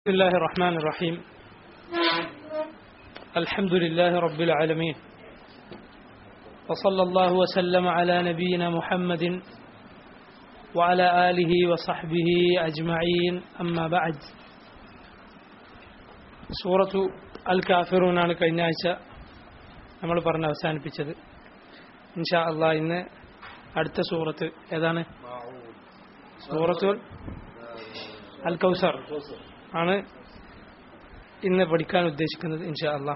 بسم الله الرحمن الرحيم الحمد لله رب العالمين وصلى الله وسلم على نبينا محمد وعلى آله وصحبه أجمعين أما بعد സൂറത്തു അൽ കാഫിറൂനാണ് കഴിഞ്ഞ ആഴ്ച നമ്മൾ പറഞ്ഞ് അവസാനിപ്പിച്ചത് ഇൻഷാ അള്ളാ ഇന്ന് അടുത്ത സൂറത്ത് ഏതാണ് സൂറത്തു അൽ കൗസർ ആണ് ഇന്ന് പഠിക്കാൻ ഉദ്ദേശിക്കുന്നത് ഇൻഷാ അള്ളാ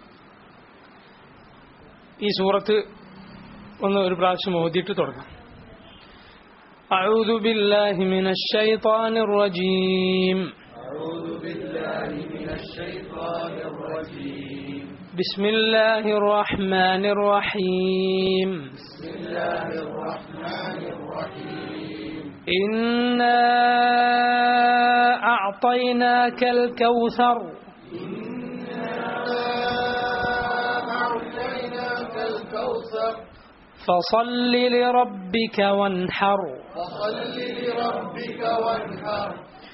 ഈ സൂറത്ത് ഒന്ന് ഒരു പ്രാവശ്യം ഓതിയിട്ട് തുടങ്ങാം أعوذ بالله من الشيطان الرجيم أعوذ بالله من الشيطان الرجيم بسم الله الرحمن الرحيم بسم الله الرحمن الرحيم إنا أعطيناك الكوثر أعطيناك الكوثر فصل لربك وانحر فصل لربك وانحر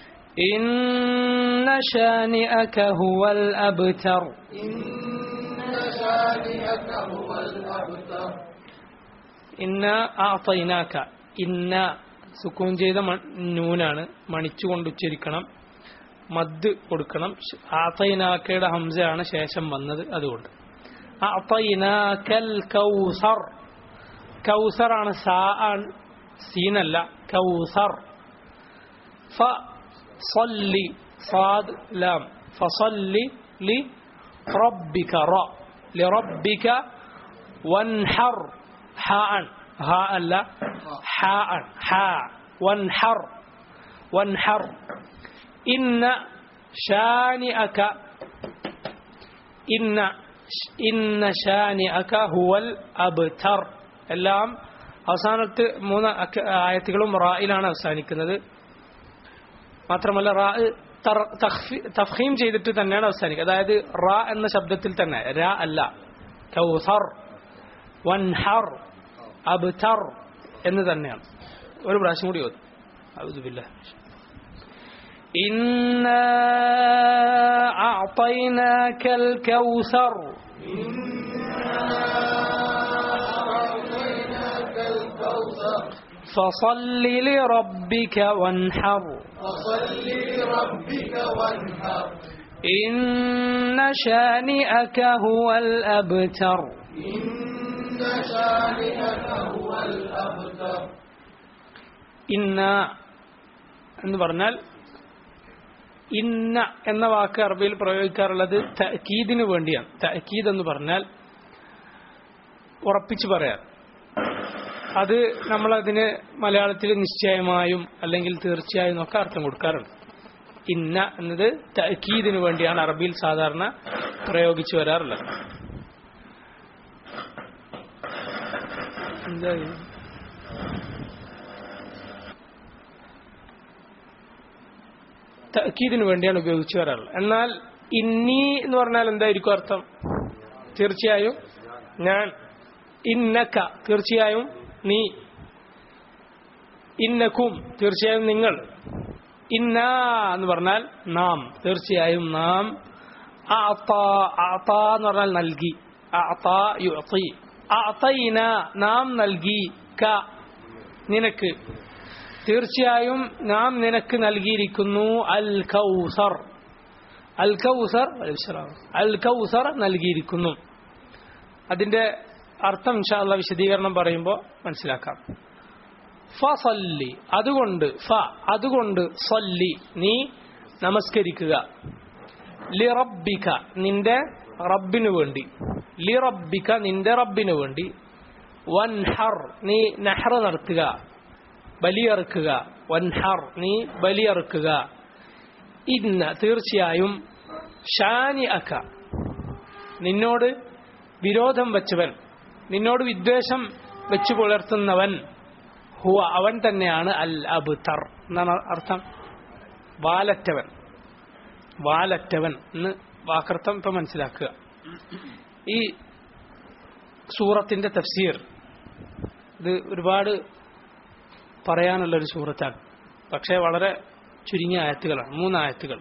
إن شانئك هو الأبتر إن شانئك هو الأبتر ഇന്ന ആത്തൈനാക്ക ഇന്ന സുക്കൂൻ ചെയ്ത മ- നൂനാണ് മണിച്ചുകൊണ്ട് ഉച്ചരിക്കണം മദ് കൊടുക്കണം ശ്- ആത്തൈനാക്കയുടെ ഹംസയാണ് ശേഷം വന്നത് അതുകൊണ്ട് ആത്തൈനാക്കൽ കൗസർ കൗസർ ആണ് സാ ആണ് സീനല്ല കൗസർ ഫ صلي صاد لام فصلي لربك را لربك وانحر حاء هاء لا حاء حاء وانحر وانحر إن شانئك إن إن شانئك هو الأبتر എല്ലാം അവസാനത്ത് മൂന്ന് അക്ക- ആയത്തുകളും റായിലാണ് അവസാനിക്കുന്നത് മാത്രമല്ല റാ തർ- തഖ്ഫി- തഫ്ഹീം ചെയ്തിട്ട് തന്നെയാണ് അവസാനിക്കുക അതായത് റാ എന്ന ശബ്ദത്തിൽ തന്നെ ര അല്ല കൗസർ വൻഹർ അബ്തർ എന്ന് തന്നെയാണ് ഒരു പ്രാവശ്യം കൂടി ഓതും അഊദുബില്ലാ إنا أعطيناك الكوثر أعطيناك الكوثر فصل لربك وانحر فصل لربك وانحر إن شانئك هو الأبتر إن شانئك هو الأبتر ഇന്ന എന്ന് പറഞ്ഞാൽ ഇന്ന എന്ന വാക്ക് അറബിയിൽ പ്രയോഗിക്കാറുള്ളത് തഅക്കീദിന് വേണ്ടിയാണ് തഅക്കീദ് എന്ന് പറഞ്ഞാൽ ഉറപ്പിച്ച് പറയാം അത് നമ്മളതിന് മലയാളത്തിൽ നിശ്ചയമായും അല്ലെങ്കിൽ തീർച്ചയായും ഒക്കെ അർത്ഥം കൊടുക്കാറുണ്ട് ഇന്ന എന്നത് തഅക്കീദിന് വേണ്ടിയാണ് അറബിയിൽ സാധാരണ പ്രയോഗിച്ചു വരാറുള്ളത് എന്താ ഇത്? തഅക്കീദിന് വേണ്ടിയാണ് ഉപയോഗിച്ചു വരാറുള്ളത് എന്നാൽ ഇന്നി എന്ന് പറഞ്ഞാൽ എന്തായിരിക്കും അർത്ഥം തീർച്ചയായും ഞാൻ ഇന്നക്ക തീർച്ചയായും നീ ഇന്നക്കും തീർച്ചയായും നിങ്ങൾ ഇന്ന എന്ന് പറഞ്ഞാൽ നാം തീർച്ചയായും നാം അഅത അഅത എന്ന് പറഞ്ഞാൽ നൽകി അഅത യുഅതി അഅതൈന നാം നൽകി ക നിനക്ക് തീർച്ചയായും നാം നിനക്ക് നൽകിയിരിക്കുന്നു അൽ കൗസർ അൽ കൗസർ അൽ കൗസർ നൽകിയിരിക്കുന്നു അതിന്റെ അർത്ഥം ഇൻഷാല്ല വിശദീകരണം പറയുമ്പോൾ മനസ്സിലാക്കാം ഫസല്ലി അതുകൊണ്ട് ഫ അതുകൊണ്ട് സല്ലി നീ നമസ്കരിക്കുക ലിറബിക നിന്റെ റബ്ബിനു വേണ്ടി ലിറബിക നിന്റെ റബ്ബിനു വേണ്ടി വൻഹർ നീ നെഹ്റ നടത്തുക ബലിയറുക്കുക വൻഹർ നീ ബലിയറുക്കുക ഇന്ന തീർച്ചയായും ഷാനി അക്ക നിന്നോട് വിരോധം വെച്ചവൻ നിന്നോട് വിദ്വേഷം വെച്ചു പുലർത്തുന്നവൻ ഹുവ അവൻ തന്നെയാണ് അൽ അബ്തർ എന്നാണ് അർത്ഥം വാലറ്റവൻ വാലറ്റവൻ എന്ന് വാക്കർത്ഥം ഇപ്പൊ മനസ്സിലാക്കുക ഈ സൂറത്തിന്റെ തഫ്സീർ ഇത് ഒരുപാട് പറയാനുള്ള ഒരു സൂറത്താണ് പക്ഷേ വളരെ ചുരുങ്ങിയ ആയത്തുകളാണ് മൂന്ന് ആയത്തുകൾ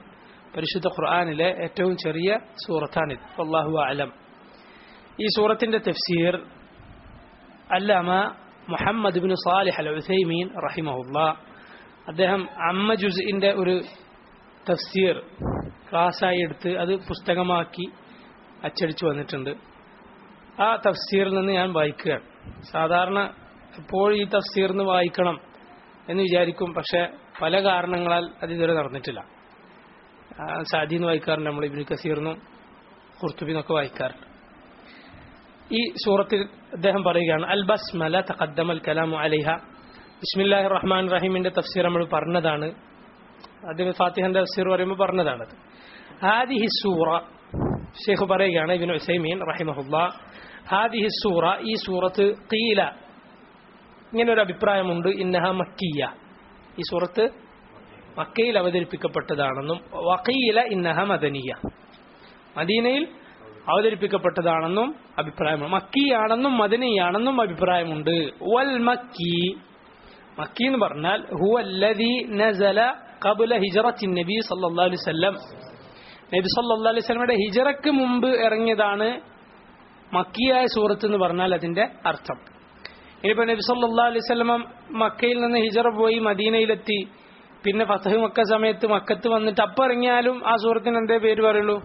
പരിശുദ്ധ ഖുർആാനിലെ ഏറ്റവും ചെറിയ സൂറത്താണിത് അള്ളാഹു അലം ഈ സൂറത്തിന്റെ തഫ്സീർ അല്ലാമ Muhammad bin Salih al Uthaymeen റഹിമഹുല്ല അദ്ദേഹം അമ്മ ജുസിന്റെ ഒരു തഫ്സീർ ക്ലാസ്സായി എടുത്ത് അത് പുസ്തകമാക്കി അച്ചടിച്ചു വന്നിട്ടുണ്ട് ആ തഫ്സീറിൽ നിന്ന് ഞാൻ വായിക്കുകയാണ് സാധാരണ എപ്പോഴും ഈ തഫ്സീർ നിന്ന് വായിക്കണം എന്ന് വിചാരിക്കും പക്ഷെ പല കാരണങ്ങളാൽ അത് ഇതുവരെ നടന്നിട്ടില്ല സാദിന്ന് വായിക്കാറുണ്ട് നമ്മൾ ഇബിന് കസീറിനും ഖുർത്തുബിന്നൊക്കെ വായിക്കാറുണ്ട് ഈ സൂറത്തിൽ അദ്ദേഹം പറയുകയാണ് അൽ ബസ്മല തഖദ്ദമ അൽ കലാമു അലൈഹ ബിസ്മില്ലാഹിർ റഹ്മാൻ റഹീമിന്റെ തഫ്സീർ നമ്മൾ പറഞ്ഞതാണ് അദ്ദേഹം ഫാത്തിഹന്റെ തഫ്സീർ പറയുമ്പോൾ പറഞ്ഞതാണത് ഹാദിഹി സൂറ ഷെയ്ഖ് പറയുകയാണ് ഇബിൻ ഉസൈമീൻ റഹിമഹുല്ല ഹാദിഹി സൂറ ഈ സൂറത്ത് ഖീല ഇങ്ങനെ ഒരു അഭിപ്രായമുണ്ട് ഇന്നഹ മക്കിയ ഈ സൂറത്ത് മക്കയിൽ അവതരിപ്പിക്കപ്പെട്ടതാണെന്നും വക്കീല ഇന്നഹ മദനിയ മദീനയിൽ അവതരിപ്പിക്കപ്പെട്ടതാണെന്നും അഭിപ്രായമുണ്ട് മക്കിയാണെന്നും മദനിയാണെന്നും അഭിപ്രായമുണ്ട് വൽ മക്കി മക്കി എന്ന് പറഞ്ഞാൽ ഹുവല്ലദി നസല ഖബല ഹിജറത്തിൻ നബി സല്ലല്ലാഹു അലൈഹി വസല്ലം നബി സല്ലല്ലാഹു അലൈഹി വസല്ലമയുടെ ഹിജറക്ക് മുമ്പ് ഇറങ്ങിയതാണ് മക്കിയായ സൂറത്ത് എന്ന് പറഞ്ഞാൽ അതിന്റെ അർത്ഥം ഇനിയിപ്പോ നബി സല്ലല്ലാഹു അലൈഹി വസല്ലമ മക്കയിൽ നിന്ന് ഹിജറ പോയി മദീനയിലെത്തി പിന്നെ ഫതഹ് മക്ക സമയത്ത് മക്കത്ത് വന്നിട്ട് അപ്പം ഇറങ്ങിയാലും ആ സൂറത്തിന് എന്തേ പേര് പറയുള്ളൂ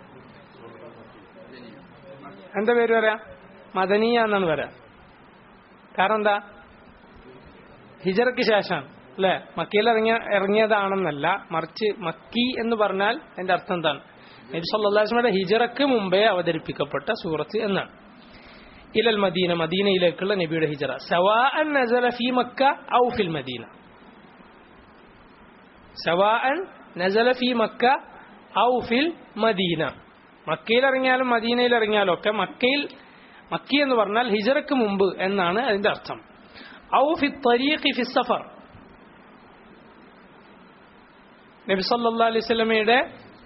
എന്താ പേര് പറയാ മദനീയ എന്നാണ് പറയാ കാരണം എന്താ ഹിജറയ്ക്ക് ശേഷമാണ് അല്ലെ മക്കയിൽ ഇറങ്ങിയ ഇറങ്ങിയതാണെന്നല്ല മറിച്ച് മക്കി എന്ന് പറഞ്ഞാൽ അതിന്റെ അർത്ഥം എന്താണ് നബി സല്ലാസ്മയുടെ ഹിജറക്ക് മുമ്പേ അവതരിപ്പിക്കപ്പെട്ട സൂറത്ത് എന്നാണ് ഇലൽ മദീന മദീനയിലേക്കുള്ള നബിയുടെ ഹിജറ സവാഅൻ നസല ഫി മക്ക ഔ ഫിൽ മദീന സവാഅൻ നസല ഫി മക്ക ഔ ഫിൽ മദീന മക്കയിൽ ഇറങ്ങിയാലും മദീനയിൽ ഇറങ്ങിയാലും ഒക്കെ മക്കയിൽ മക്കി എന്ന് പറഞ്ഞാൽ ഹിജറക്ക് മുമ്പ് എന്നാണ് അതിന്റെ അർത്ഥം ഔ ഫി തരീഖി ഫി സഫർ നബി സല്ലല്ലാഹു അലൈഹി വസല്ലമയുടെ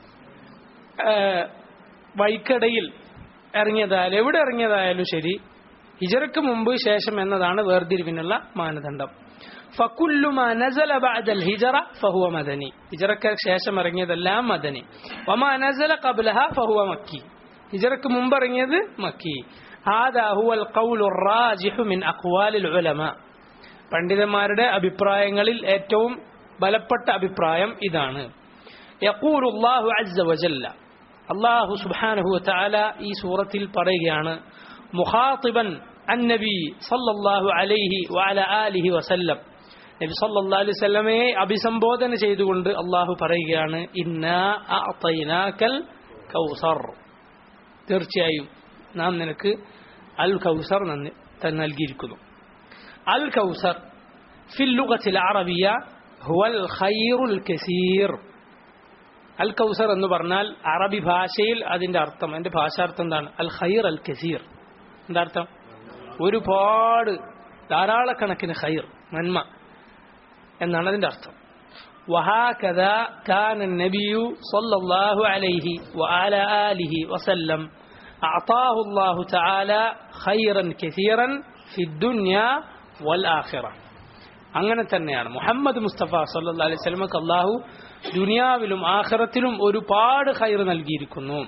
വഴിക്കടയിൽ ഇറങ്ങിയതായാലും എവിടെ ഇറങ്ങിയതായാലും ശരി ഹിജറക്ക് മുമ്പ് ശേഷം എന്നതാണ് വേർതിരിവിനുള്ള മാനദണ്ഡം ഫക്കുല്ലുമാ നസല ബഅദൽ ഹിജറ ഫഹുവ മദനി ഹിജറക്ക് ശേഷം ഇറങ്ങിയതെല്ലാം മദനി വമാ നസല ഖബ്ലഹ ഫഹുവ മക്കി ഹിജറക്ക് മുമ്പ് ഇറങ്ങിയത് മക്കി ഹാദാ ഹുവൽ ഖൗലു റാജിഹു മിൻ അഖ്വാലിൽ ഉലമ പണ്ഡിതന്മാരുടെ അഭിപ്രായങ്ങളിൽ ഏറ്റവും ബലപ്പെട്ട അഭിപ്രായം ഇതാണ് യഖൂലു അല്ലാഹു അസ്സ വജല്ല അല്ലാഹു സുബ്ഹാനഹു വതആല ഈ സൂറത്തിൽ പറയുകയാണ് മുഖാത്തിബൻ അന്നബി സല്ലല്ലാഹു അലൈഹി വഅല ആലിഹി വസല്ലം നബി സല്ലല്ലാഹു അലൈഹി വസല്ലമയെ അഭിസംബോധന ചെയ്തുകൊണ്ട് അള്ളാഹു പറയുകയാണ് ഇന്നാ അഅതൈനാകൽ കൗസർ തീർച്ചയായും നാം നിനക്ക് അൽ കൗസർ നൽകിയിരിക്കുന്നു അൽ കൗസർ ഫിൽ ലുഗത്തിൽ അറബിയ ഹുവൽ ഖൈറുൽ കസീർ അൽ കൗസർ എന്ന് പറഞ്ഞാൽ അറബി ഭാഷയിൽ അതിന്റെ അർത്ഥം അതിന്റെ ഭാഷാർത്ഥം എന്താണ് അൽ ഖൈർ അൽ കസീർ എന്താ അർത്ഥം ഒരുപാട് ധാരാളക്കണക്കിന് ഖൈർ നന്മ എന്നാണ് അതിന്റെ അർത്ഥം وهكذا كان النبي صلى الله عليه وعلى آله وسلم أعطاه الله تعالى خيرا كثيرا في الدنيا والآخرة അങ്ങനെ തന്നെയാണ് മുഹമ്മദ് മുസ്തഫ സല്ലാ അലൈഹി സ്വലമക്ക് അള്ളാഹു ദുനിയാവിലും ആഖിറത്തിലും ഒരുപാട് ഖൈർ നൽകിയിരിക്കുന്നു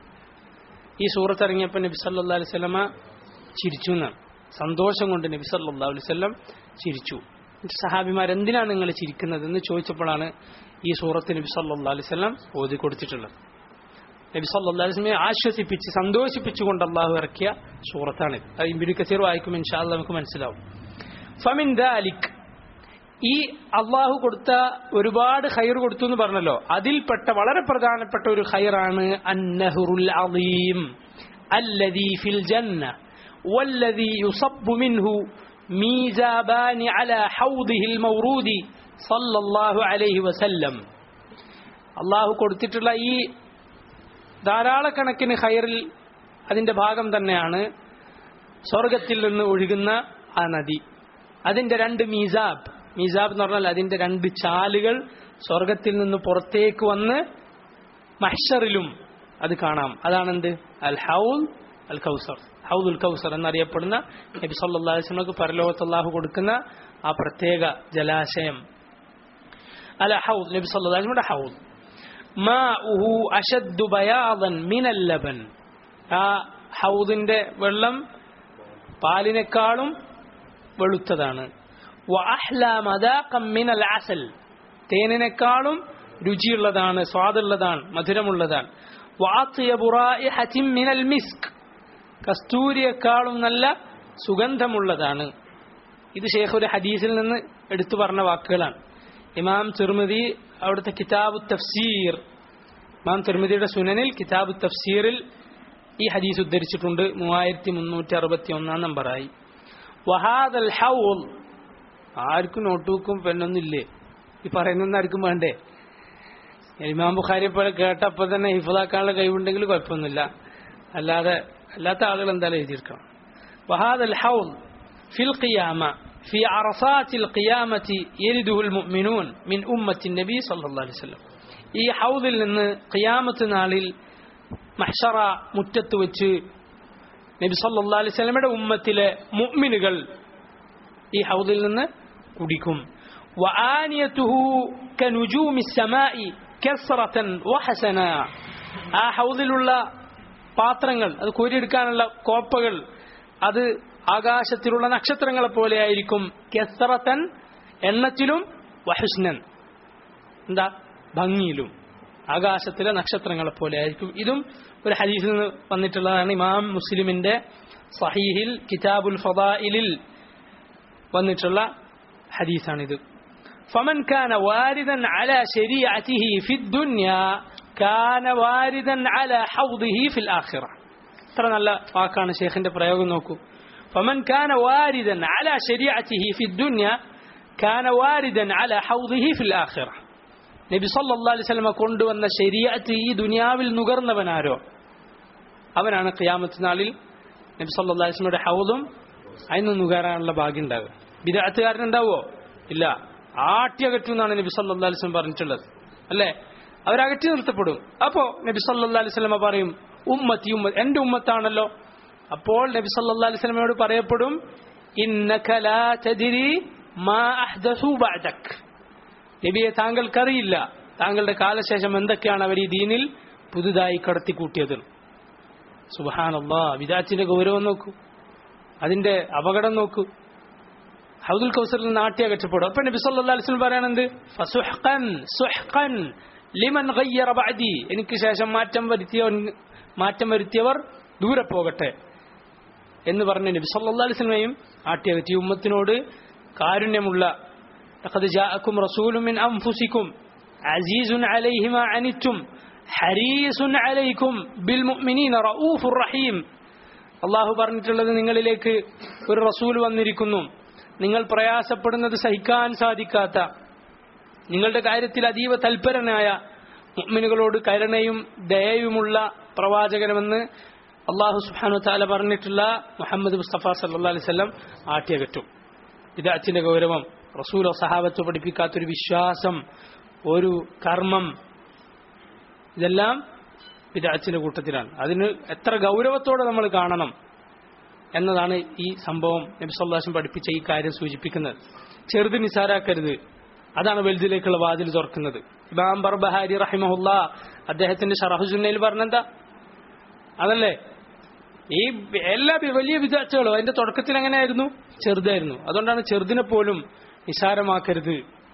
ഈ സൂറത്ത് ഇറങ്ങിയപ്പോൾ നബി സല്ലാ അലൈഹി സ്വലമ ചിരിച്ചു എന്നാണ് സന്തോഷം കൊണ്ട് നബി സല്ലാ അലൈഹി സ്വലം ചിരിച്ചു സഹാബിമാർ എന്തിനാണ് നിങ്ങൾ ചിരിക്കുന്നത് എന്ന് ചോദിച്ചപ്പോഴാണ് ഈ സൂറത്ത് നബി സല്ലാ അലൈഹി സ്വലം ഓതി കൊടുത്തിട്ടുള്ളത് നബി സല്ലാ അലൈഹി സ്വലമെ ആശ്വസിപ്പിച്ച് സന്തോഷിപ്പിച്ചുകൊണ്ട് അള്ളാഹു ഇറക്കിയ സൂറത്താണിത് അത് ഇബിനു കസീർ വായിക്കും ഇൻഷാല്ല നമുക്ക് മനസ്സിലാവും ഫമിൻ ദാലിക് ഈ അള്ളാഹു കൊടുത്ത ഒരുപാട് ഖൈർ കൊടുത്തു എന്ന് പറഞ്ഞല്ലോ അതിൽപ്പെട്ട വളരെ പ്രധാനപ്പെട്ട ഒരു ഖൈറാണ് അന്നഹുറുൽ അലീം അല്ലദീ ഫിൽ ജന്ന والذي يصب منه ميزابان على حوضه المورود صلى الله عليه وسلم അള്ളാഹു കൊടുത്തിട്ടുള്ള ഈ ധാരാളക്കണക്കിന് ഖൈറിൽ അതിന്റെ ഭാഗം തന്നെയാണ് സ്വർഗത്തിൽ നിന്ന് ഒഴുകുന്ന ആ നദി അതിന്റെ രണ്ട് മീസാബ് മീസാബ് എന്ന് പറഞ്ഞാൽ അതിന്റെ രണ്ട് ചാലുകൾ സ്വർഗത്തിൽ നിന്ന് പുറത്തേക്ക് വന്ന് മഹ്ഷറിലും അത് കാണാം അതാണെന്ത് അൽ ഹൗൽ അൽ കൗസർ ഹൗദുൽ കൗസർ എന്നറിയപ്പെടുന്ന നബി സല്ലല്ലാഹു അലൈഹി വസല്ലമക്ക് പരലോകത്ത് അല്ലാഹു കൊടുക്കുന്ന ആ പ്രത്യേക ജലാശയം അല ഹൗദ് നബി സല്ലല്ലാഹു അലൈഹി വസല്ലമയുടെ ഹൗദ് മാഉഹു അശദ്ദു ബയാദൻ മിനൽ ലബൻ ആ ഹൗദിന്റെ വെള്ളം പാലിനേക്കാളും വെളുത്തതാണ് വഅഹ്ല മദാഖം മിനൽ അസൽ തേനിനേക്കാളും രുചിയുള്ളതാണ് സ്വാദുള്ളതാണ് മധുരമുള്ളതാണ് വഅത്യബു റായിഹത്തിൻ മിനൽ മിസ്ക് കസ്തൂരിയേക്കാളും നല്ല സുഗന്ധമുള്ളതാണ് ഇത് ഷേഖ് ഒരു ഹദീസിൽ നിന്ന് എടുത്തു പറഞ്ഞ വാക്കുകളാണ് ഇമാം തിർമിതി അവിടുത്തെ കിതാബ് തഫ്സീർ ഇമാം തിർമിതിയുടെ സുനനിൽ കിതാബ് തഫ്സീറിൽ ഈ ഹദീസ് ഉദ്ധരിച്ചിട്ടുണ്ട് മൂവായിരത്തി മുന്നൂറ്റി അറുപത്തി ഒന്നാം നമ്പറായി വഹാദൽ ഹൗൽ ആർക്കും നോട്ട്ബുക്കും പെണ്ണൊന്നുമില്ലേ ഈ പറയുന്നൊന്നും ആർക്കും വേണ്ടേ ഇമാം ബുഖാരിയെ പോലെ കേട്ടപ്പോൾ തന്നെ ഹിഫലാക്കാനുള്ള കഴിവുണ്ടെങ്കിൽ കുഴപ്പമൊന്നുമില്ല അല്ലാതെ അല്ലാത്ത ആളുകൾ എന്തായാലും എഴുതിയിരിക്കണം വഹാദൽ ഹൗൽ ഫിൽ ഖിയാമ في عرصات القيامة يرده المؤمنون من أمة النبي صلى الله عليه وسلم ഈ ഹൗദിൽ നിന്ന് ഖിയാമത്ത് നാളിൽ മഹ്ഷറ മുറ്റത്ത് വെച്ച് നബി സല്ലാ അലൈഹി സ്വലമയുടെ ഉമ്മത്തിലെ മുഅ്മിനുകൾ ഈ ഹൗദിൽ നിന്ന് കുടിക്കും وآنيته كنجوم السماء كسرة وحسنا ആ ഹൗദിലുള്ള പാത്രങ്ങൾ അത് കോരിയെടുക്കാനുള്ള കോപ്പകൾ അത് ആകാശത്തിലുള്ള നക്ഷത്രങ്ങളെ പോലെയായിരിക്കും കെസറത്തൻ എണ്ണത്തിലും വഹുസ്നൻ എന്താ ഭംഗിയിലും ആകാശത്തിലെ നക്ഷത്രങ്ങളെ പോലെ ആയിരിക്കും ഇതും ഒരു ഹദീസിൽ നിന്ന് വന്നിട്ടുള്ളതാണ് ഇമാം മുസ്ലിമിന്റെ സഹീഹിൽ കിതാബുൽ ഫദായിലിൽ വന്നിട്ടുള്ള ഹദീസാണിത് فمن كان واردا على شريعته في الدنيا كان واردا على حوضه في الآخرة ഇത്ര നല്ല വാക്കാണ് ഷേഖിന്റെ പ്രയോഗം നോക്കൂ فمن كان واردا على شريعته في الدنيا كان واردا على حوضه في الآخرة നബി സല്ലല്ലാഹു അലൈഹി വസല്ലമ കൊണ്ടുവന്ന ശരീഅത്ത് ഈ ദുനിയാവിൽ നുകർന്നവനാരോ അവനാണ് ഖിയാമത്ത് നാളിൽ നബി സല്ലല്ലാഹു അലൈഹി വസല്ലമയുടെ ഹൗദും അതിന് നുകരാനുള്ള ഭാഗ്യം ഉണ്ടാവുക ബിദഅത്തുകാരനുണ്ടാവോ ഇല്ല ആട്ടിയകറ്റും എന്നാണ് നബി സല്ലല്ലാഹു അലൈഹി വസല്ലം പറഞ്ഞിട്ടുള്ളത് അല്ലേ അവരകറ്റി നിർത്തപ്പെടും അപ്പോ നബി സല്ലല്ലാഹു അലൈഹി വസല്ലമ പറയും ഉമ്മത്തി ഉമ്മ എന്റെ ഉമ്മത്താണല്ലോ അപ്പോൾ നബി സല്ലല്ലാഹു അലൈഹി വസല്ലമയോട് പറയപ്പെടും ഇന്നക ലാ തദ്രി മാ അഹ്ദസു ബഅദക് നബിയെ താങ്കൾക്കറിയില്ല താങ്കളുടെ കാലശേഷം എന്തൊക്കെയാണ് അവർ ഈ ദീനിൽ പുതുതായി കടത്തിക്കൂട്ടിയത് സുബഹാനല്ലാ വിദാത്തിന്റെ ഗൗരവം നോക്കൂ അതിന്റെ അപകടം നോക്കൂ ഹൗദുൽ കൗസറിൽ നിന്ന് നാട്ടി അകറ്റപ്പെടും അപ്പൊ നബി സല്ലല്ലാഹു അലൈഹി വസല്ലം പറയാനെന്ത് ഫസുഹ്ഖൻ സുഹ്ഖൻ ലിമൻ ഗയ്യറ ബഅദി എനിക്ക് ശേഷം മാറ്റം വരുത്തിയവർ മാറ്റം വരുത്തിയവർ ദൂരെ പോകട്ടെ എന്ന് പറഞ്ഞ നബി സല്ലല്ലാഹു അലൈഹി വസല്ലമയും ആട്ടിയകറ്റി ഉമ്മത്തിനോട് കാരുണ്യമുള്ള لقد جاءكم رسول من أنفسكم عزيز عليه ما عنتم حريص عليكم بالمؤمنين رؤوف رحيم അള്ളാഹു പറഞ്ഞിട്ടുള്ളത് നിങ്ങളിലേക്ക് ഒരു റസൂൽ വന്നിരിക്കുന്നു നിങ്ങൾ പ്രയാസപ്പെടുന്നത് സഹിക്കാൻ സാധിക്കാത്ത നിങ്ങളുടെ കാര്യത്തിൽ അതീവ തൽപരനായ മുഅ്മിനുകളോട് കരുണയും ദയയുമുള്ള പ്രവാചകനമെന്ന് അള്ളാഹു സുബ്ഹാനഹു താല പറഞ്ഞിട്ടുള്ള മുഹമ്മദ് മുസ്തഫ സല്ലല്ലാഹു അലൈഹി വസല്ലം ആട്ടിയകറ്റും ഇത് അച്ഛന്റെ ഗൗരവം റസൂലോ സഹാബത്തോ പഠിപ്പിക്കാത്തൊരു വിശ്വാസം ഒരു കർമ്മം ഇതെല്ലാം വിദാച്ചിന്റെ കൂട്ടത്തിലാണ് അതിന് എത്ര ഗൗരവത്തോടെ നമ്മൾ കാണണം എന്നതാണ് ഈ സംഭവം നബി സല്ലാസും പഠിപ്പിച്ച ഈ കാര്യം സൂചിപ്പിക്കുന്നത് ചെറുത് നിസാരാക്കരുത് അതാണ് വലുതിലേക്കുള്ള വാതിൽ തുറക്കുന്നത് ഇമാം ബർബഹാരി റഹിമഹുല്ല അദ്ദേഹത്തിന്റെ ഷറഹുസുന്നയിൽ പറഞ്ഞെന്താ അതല്ലേ ഈ എല്ലാ വലിയ വിദാച്ചുകളും അതിന്റെ തുടക്കത്തിൽ എങ്ങനെയായിരുന്നു ചെറുതായിരുന്നു അതുകൊണ്ടാണ് ചെറുതിനെ പോലും നിസാരമാക്കരുത്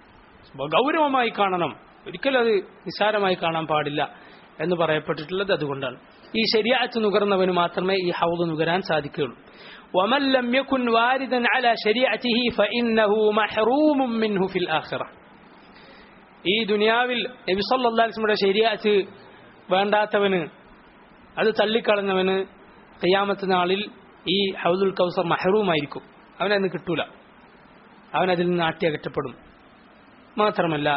ഗൗരവമായി കാണണം ഒരിക്കലും അത് നിസാരമായി കാണാൻ പാടില്ല എന്ന് പറയപ്പെട്ടിട്ടുള്ളത് അതുകൊണ്ടാണ് ഈ ശരിയാറ്റ് നുകർന്നവന് മാത്രമേ ഈ ഹൗദ് നുകരാൻ സാധിക്കുകയുള്ളൂ ومن لم يكن واردا على شريعته فإنه محروم منه في الآخرة ഈ ദുനിയാവിൽ നബി സല്ലല്ലാഹു അലൈഹി വസല്ലമയുടെ ശരിയാറ്റ് വേണ്ടാത്തവന് അത് തള്ളിക്കളഞ്ഞവന് ഖിയാമത്ത് നാളിൽ ഈ ഹൗദുൽ കൗസർ മഹറൂമായിരിക്കും അവനന്ന് കിട്ടൂല അവൻ അതിൽ നിന്ന് ആട്ടിയകറ്റപ്പെടും മാത്രമല്ല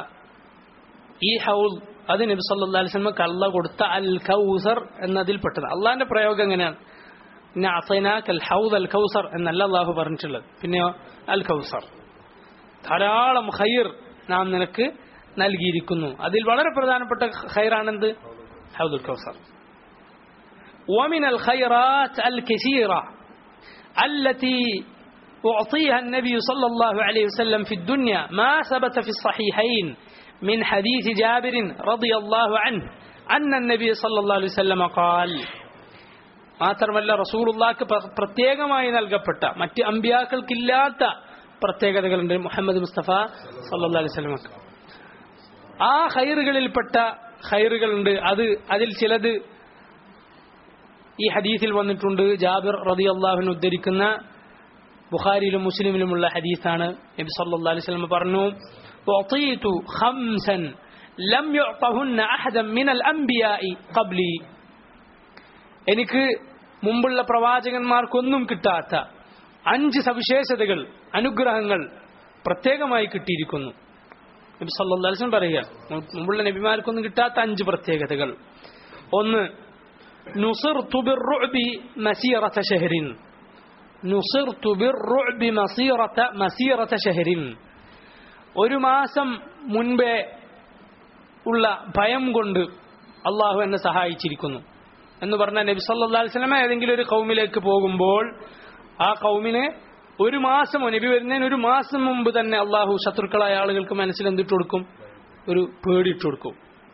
ഈ ഹൗൽ അത് നബി സല്ലല്ലാഹു അലൈഹി വസല്ലം കള്ള കൊടുത്ത അൽ കൗസർ എന്നതിൽ പെട്ടത് അള്ളാഹിന്റെ പ്രയോഗം എങ്ങനെയാണ് പിന്നെ അസൈനാക്കൽ ഹൗദ് അൽ കൗസർ എന്നല്ല അള്ളാഹു പറഞ്ഞിട്ടുള്ളത് പിന്നെയോ അൽ കൗസർ ധാരാളം ഖൈർ നാം നിനക്ക് നൽകിയിരിക്കുന്നു അതിൽ വളരെ പ്രധാനപ്പെട്ട ഖൈറാണെന്ത് ഹൗദുൽ കൗസർ ومن الخيرات الكثيرة التي أعطيها النبي صلى الله عليه وسلم في الدنيا ما ثبت في الصحيحين من حديث جابر رضي الله عنه أن النبي صلى الله عليه وسلم قال മാത്രമല്ല റസൂലുള്ളാക്ക് പ്ര- പ്രത്യേകമായി നൽകപ്പെട്ട മറ്റ് അമ്പിയാക്കൾക്കില്ലാത്ത പ്രത്യേകതകളുണ്ട് മുഹമ്മദ് മുസ്തഫ സല്ലല്ലാഹു അലൈഹി വസല്ലമക്ക് ആ ഹൈറുകളിൽപ്പെട്ട ഹൈറുകളുണ്ട് അത് അതിൽ ചിലത് ഈ ഹദീസിൽ വന്നിട്ടുണ്ട് ജാബിർ റതി അള്ളാഹുവിന് ഉദ്ധരിക്കുന്ന ബുഖാരിയിലും മുസ്ലിമിലുമുള്ള ഹദീസാണ് നബി സല്ലല്ലാഹു അലൈഹി വസല്ലം പറഞ്ഞു "ഉഅതീതു ഖംസൻ ലം യുഅതഹുന്ന അഹദൻ മിനൽ അംബിയാഇ ഖബ്ലി എനിക്ക് മുമ്പുള്ള പ്രവാചകന്മാർക്കൊന്നും കിട്ടാത്ത അഞ്ച് സവിശേഷതകൾ അനുഗ്രഹങ്ങൾ പ്രത്യേകമായി കിട്ടിയിരിക്കുന്നു നബി സല്ലല്ലാഹു അലൈഹി വസല്ലം പറയുക മുമ്പുള്ള നബിമാർക്കൊന്നും കിട്ടാത്ത അഞ്ച് പ്രത്യേകതകൾ ഒന്ന് നുസിർതു ബിർറുഅബി മസീറത ഷഹരിൻ നുസിർതു ബിർറുഅബി മസീറത മസീറത ഷഹരിൻ ഒരു മാസം മുൻപേ ഉള്ള ഭയം കൊണ്ട് അള്ളാഹു എന്നെ സഹായിച്ചിരിക്കുന്നു എന്ന് പറഞ്ഞാൽ നബി സല്ലല്ലാഹു അലൈഹി വസല്ലം ഏതെങ്കിലും ഒരു കൗമിലേക്ക് പോകുമ്പോൾ ആ കൗമിനെ ഒരു മാസം നബി വരുന്നതിന് ഒരു മാസം മുമ്പ് തന്നെ അള്ളാഹു ശത്രുക്കളായ ആളുകൾക്ക് മനസ്സിൽ എന്തിട്ട് കൊടുക്കും ഒരു പേടിയിട്ട് കൊടുക്കും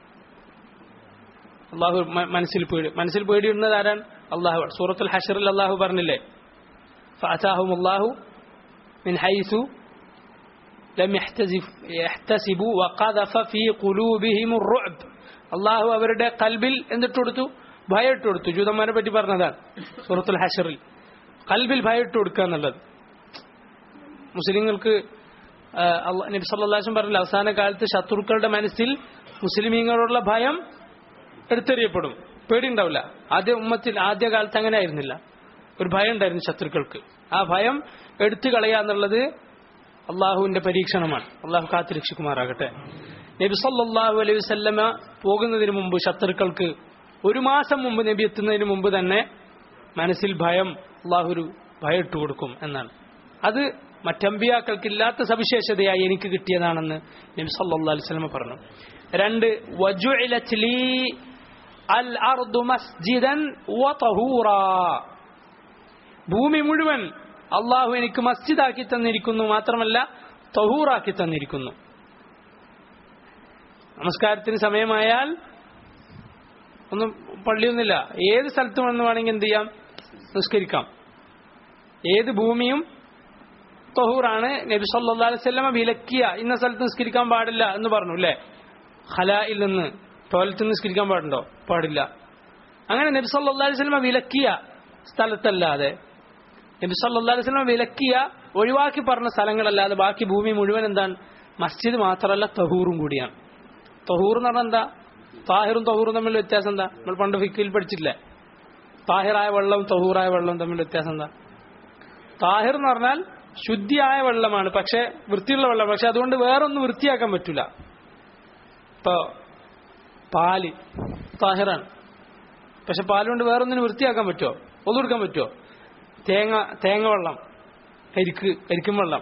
അള്ളാഹു മ- മനസ്സിൽ പേടി മനസ്സിൽ പേടിയിടുന്നത് ആരാണ് അള്ളാഹു സൂറത്തുൽ ഹഷറിൽ അള്ളാഹു പറഞ്ഞില്ലേ فأتاهم الله من حيث لم يحتزف يحتسبوا وقذف في قلوبهم الرعب അള്ളാഹു അവരുടെ കൽബിൽ എന്തിട്ട് കൊടുത്തു ഭയമിട്ട് കൊടുത്തു ജൂതന്മാരെ പറ്റി പറഞ്ഞതാണ് സൂറത്തുൽ ഹഷറിൽ കൽബിൽ ഭയമിട്ട് കൊടുക്കുക എന്നുള്ളത് മുസ്ലിങ്ങൾക്ക് ആ, അള്ളാ- നബി സല്ലാസും പറഞ്ഞില്ല അവസാന കാലത്ത് ശത്രുക്കളുടെ മനസ്സിൽ മുസ്ലിമീങ്ങളോടുള്ള ഭയം എടുത്തെറിയപ്പെടും പേടിയുണ്ടാവില്ല ആദ്യ ഉമ്മത്തിൽ ആദ്യ കാലത്ത് അങ്ങനെ ആയിരുന്നില്ല ഒരു ഭയം ഉണ്ടായിരുന്നു ശത്രുക്കൾക്ക് ആ ഭയം എടുത്തു കളയുക എന്നുള്ളത് അള്ളാഹുവിന്റെ പരീക്ഷണമാണ് അള്ളാഹു കാത്തുരക്ഷിക്കുമാറാകട്ടെ നബി സല്ലല്ലാഹു അലൈഹി വസല്ലമ പോകുന്നതിന് മുമ്പ് ശത്രുക്കൾക്ക് ഒരു മാസം മുമ്പ് നബി എത്തുന്നതിന് മുമ്പ് തന്നെ മനസ്സിൽ ഭയം അള്ളാഹു ഒരു ഭയം ഇട്ട് കൊടുക്കും എന്നാണ് അത് മറ്റമ്പിയാക്കൾക്കില്ലാത്ത സവിശേഷതയായി എനിക്ക് കിട്ടിയതാണെന്ന് നബി സല്ലല്ലാഹു അലൈഹി വസല്ലമ പറഞ്ഞു രണ്ട് വജുഇലത് ലീ അൽ അർദു മസ്ജിദൻ വതഹൂറാ ഭൂമി മുഴുവൻ അള്ളാഹു എനിക്ക് മസ്ജിദാക്കി തന്നിരിക്കുന്നു മാത്രമല്ല തഹൂറാക്കി തന്നിരിക്കുന്നു നമസ്കാരത്തിന് സമയമായാൽ ഒന്നും പള്ളിയൊന്നുമില്ല ഏത് സ്ഥലത്ത് വന്ന് വേണമെങ്കിൽ എന്ത് ചെയ്യാം നിസ്കരിക്കാം ഏത് ഭൂമിയും തഹൂറാണ് നബി സല്ലല്ലാഹു അലൈഹി വസല്ലമ വിലക്കിയ ഇന്ന സ്ഥലത്ത് നിസ്കരിക്കാൻ പാടില്ല എന്ന് പറഞ്ഞു അല്ലേ ഹലായിൽ നിന്ന് ടോയ്ലറ്റിൽ നിസ്കരിക്കാൻ പാടുണ്ടോ പാടില്ല അങ്ങനെ നബി സല്ലല്ലാഹു അലൈഹി വസല്ലമ വിലക്കിയ സ്ഥലത്തല്ലാതെ നബി സല്ലല്ലാഹു അലൈഹി വസല്ലമ വിലക്കിയ ഒഴിവാക്കി പറഞ്ഞ സ്ഥലങ്ങളല്ലാതെ ബാക്കി ഭൂമി മുഴുവൻ എന്താണ് മസ്ജിദ് മാത്രമല്ല തഹൂറും കൂടിയാണ് തഹൂർ എന്ന് പറഞ്ഞാൽ എന്താ താഹിറും തഹൂറും തമ്മിൽ വ്യത്യാസം എന്താ നമ്മൾ പണ്ട് ഫിക്കിൽ പഠിച്ചിട്ടില്ലേ താഹിറായ വെള്ളവും തഹൂറായ വെള്ളവും തമ്മിൽ വ്യത്യാസം എന്താ താഹിർ എന്ന് പറഞ്ഞാൽ ശുദ്ധിയായ വെള്ളമാണ് പക്ഷെ വൃത്തിയുള്ള വെള്ളം പക്ഷെ അതുകൊണ്ട് വേറൊന്നും വൃത്തിയാക്കാൻ പറ്റൂല ഇപ്പൊ പാല് താഹിറാണ് പക്ഷെ പാലുകൊണ്ട് വേറൊന്നിനും വൃത്തിയാക്കാൻ പറ്റുമോ ഒതുകൊടുക്കാൻ പറ്റുമോ തേങ്ങ തേങ്ങ വെള്ളം കരിക്ക് കരിക്കും വെള്ളം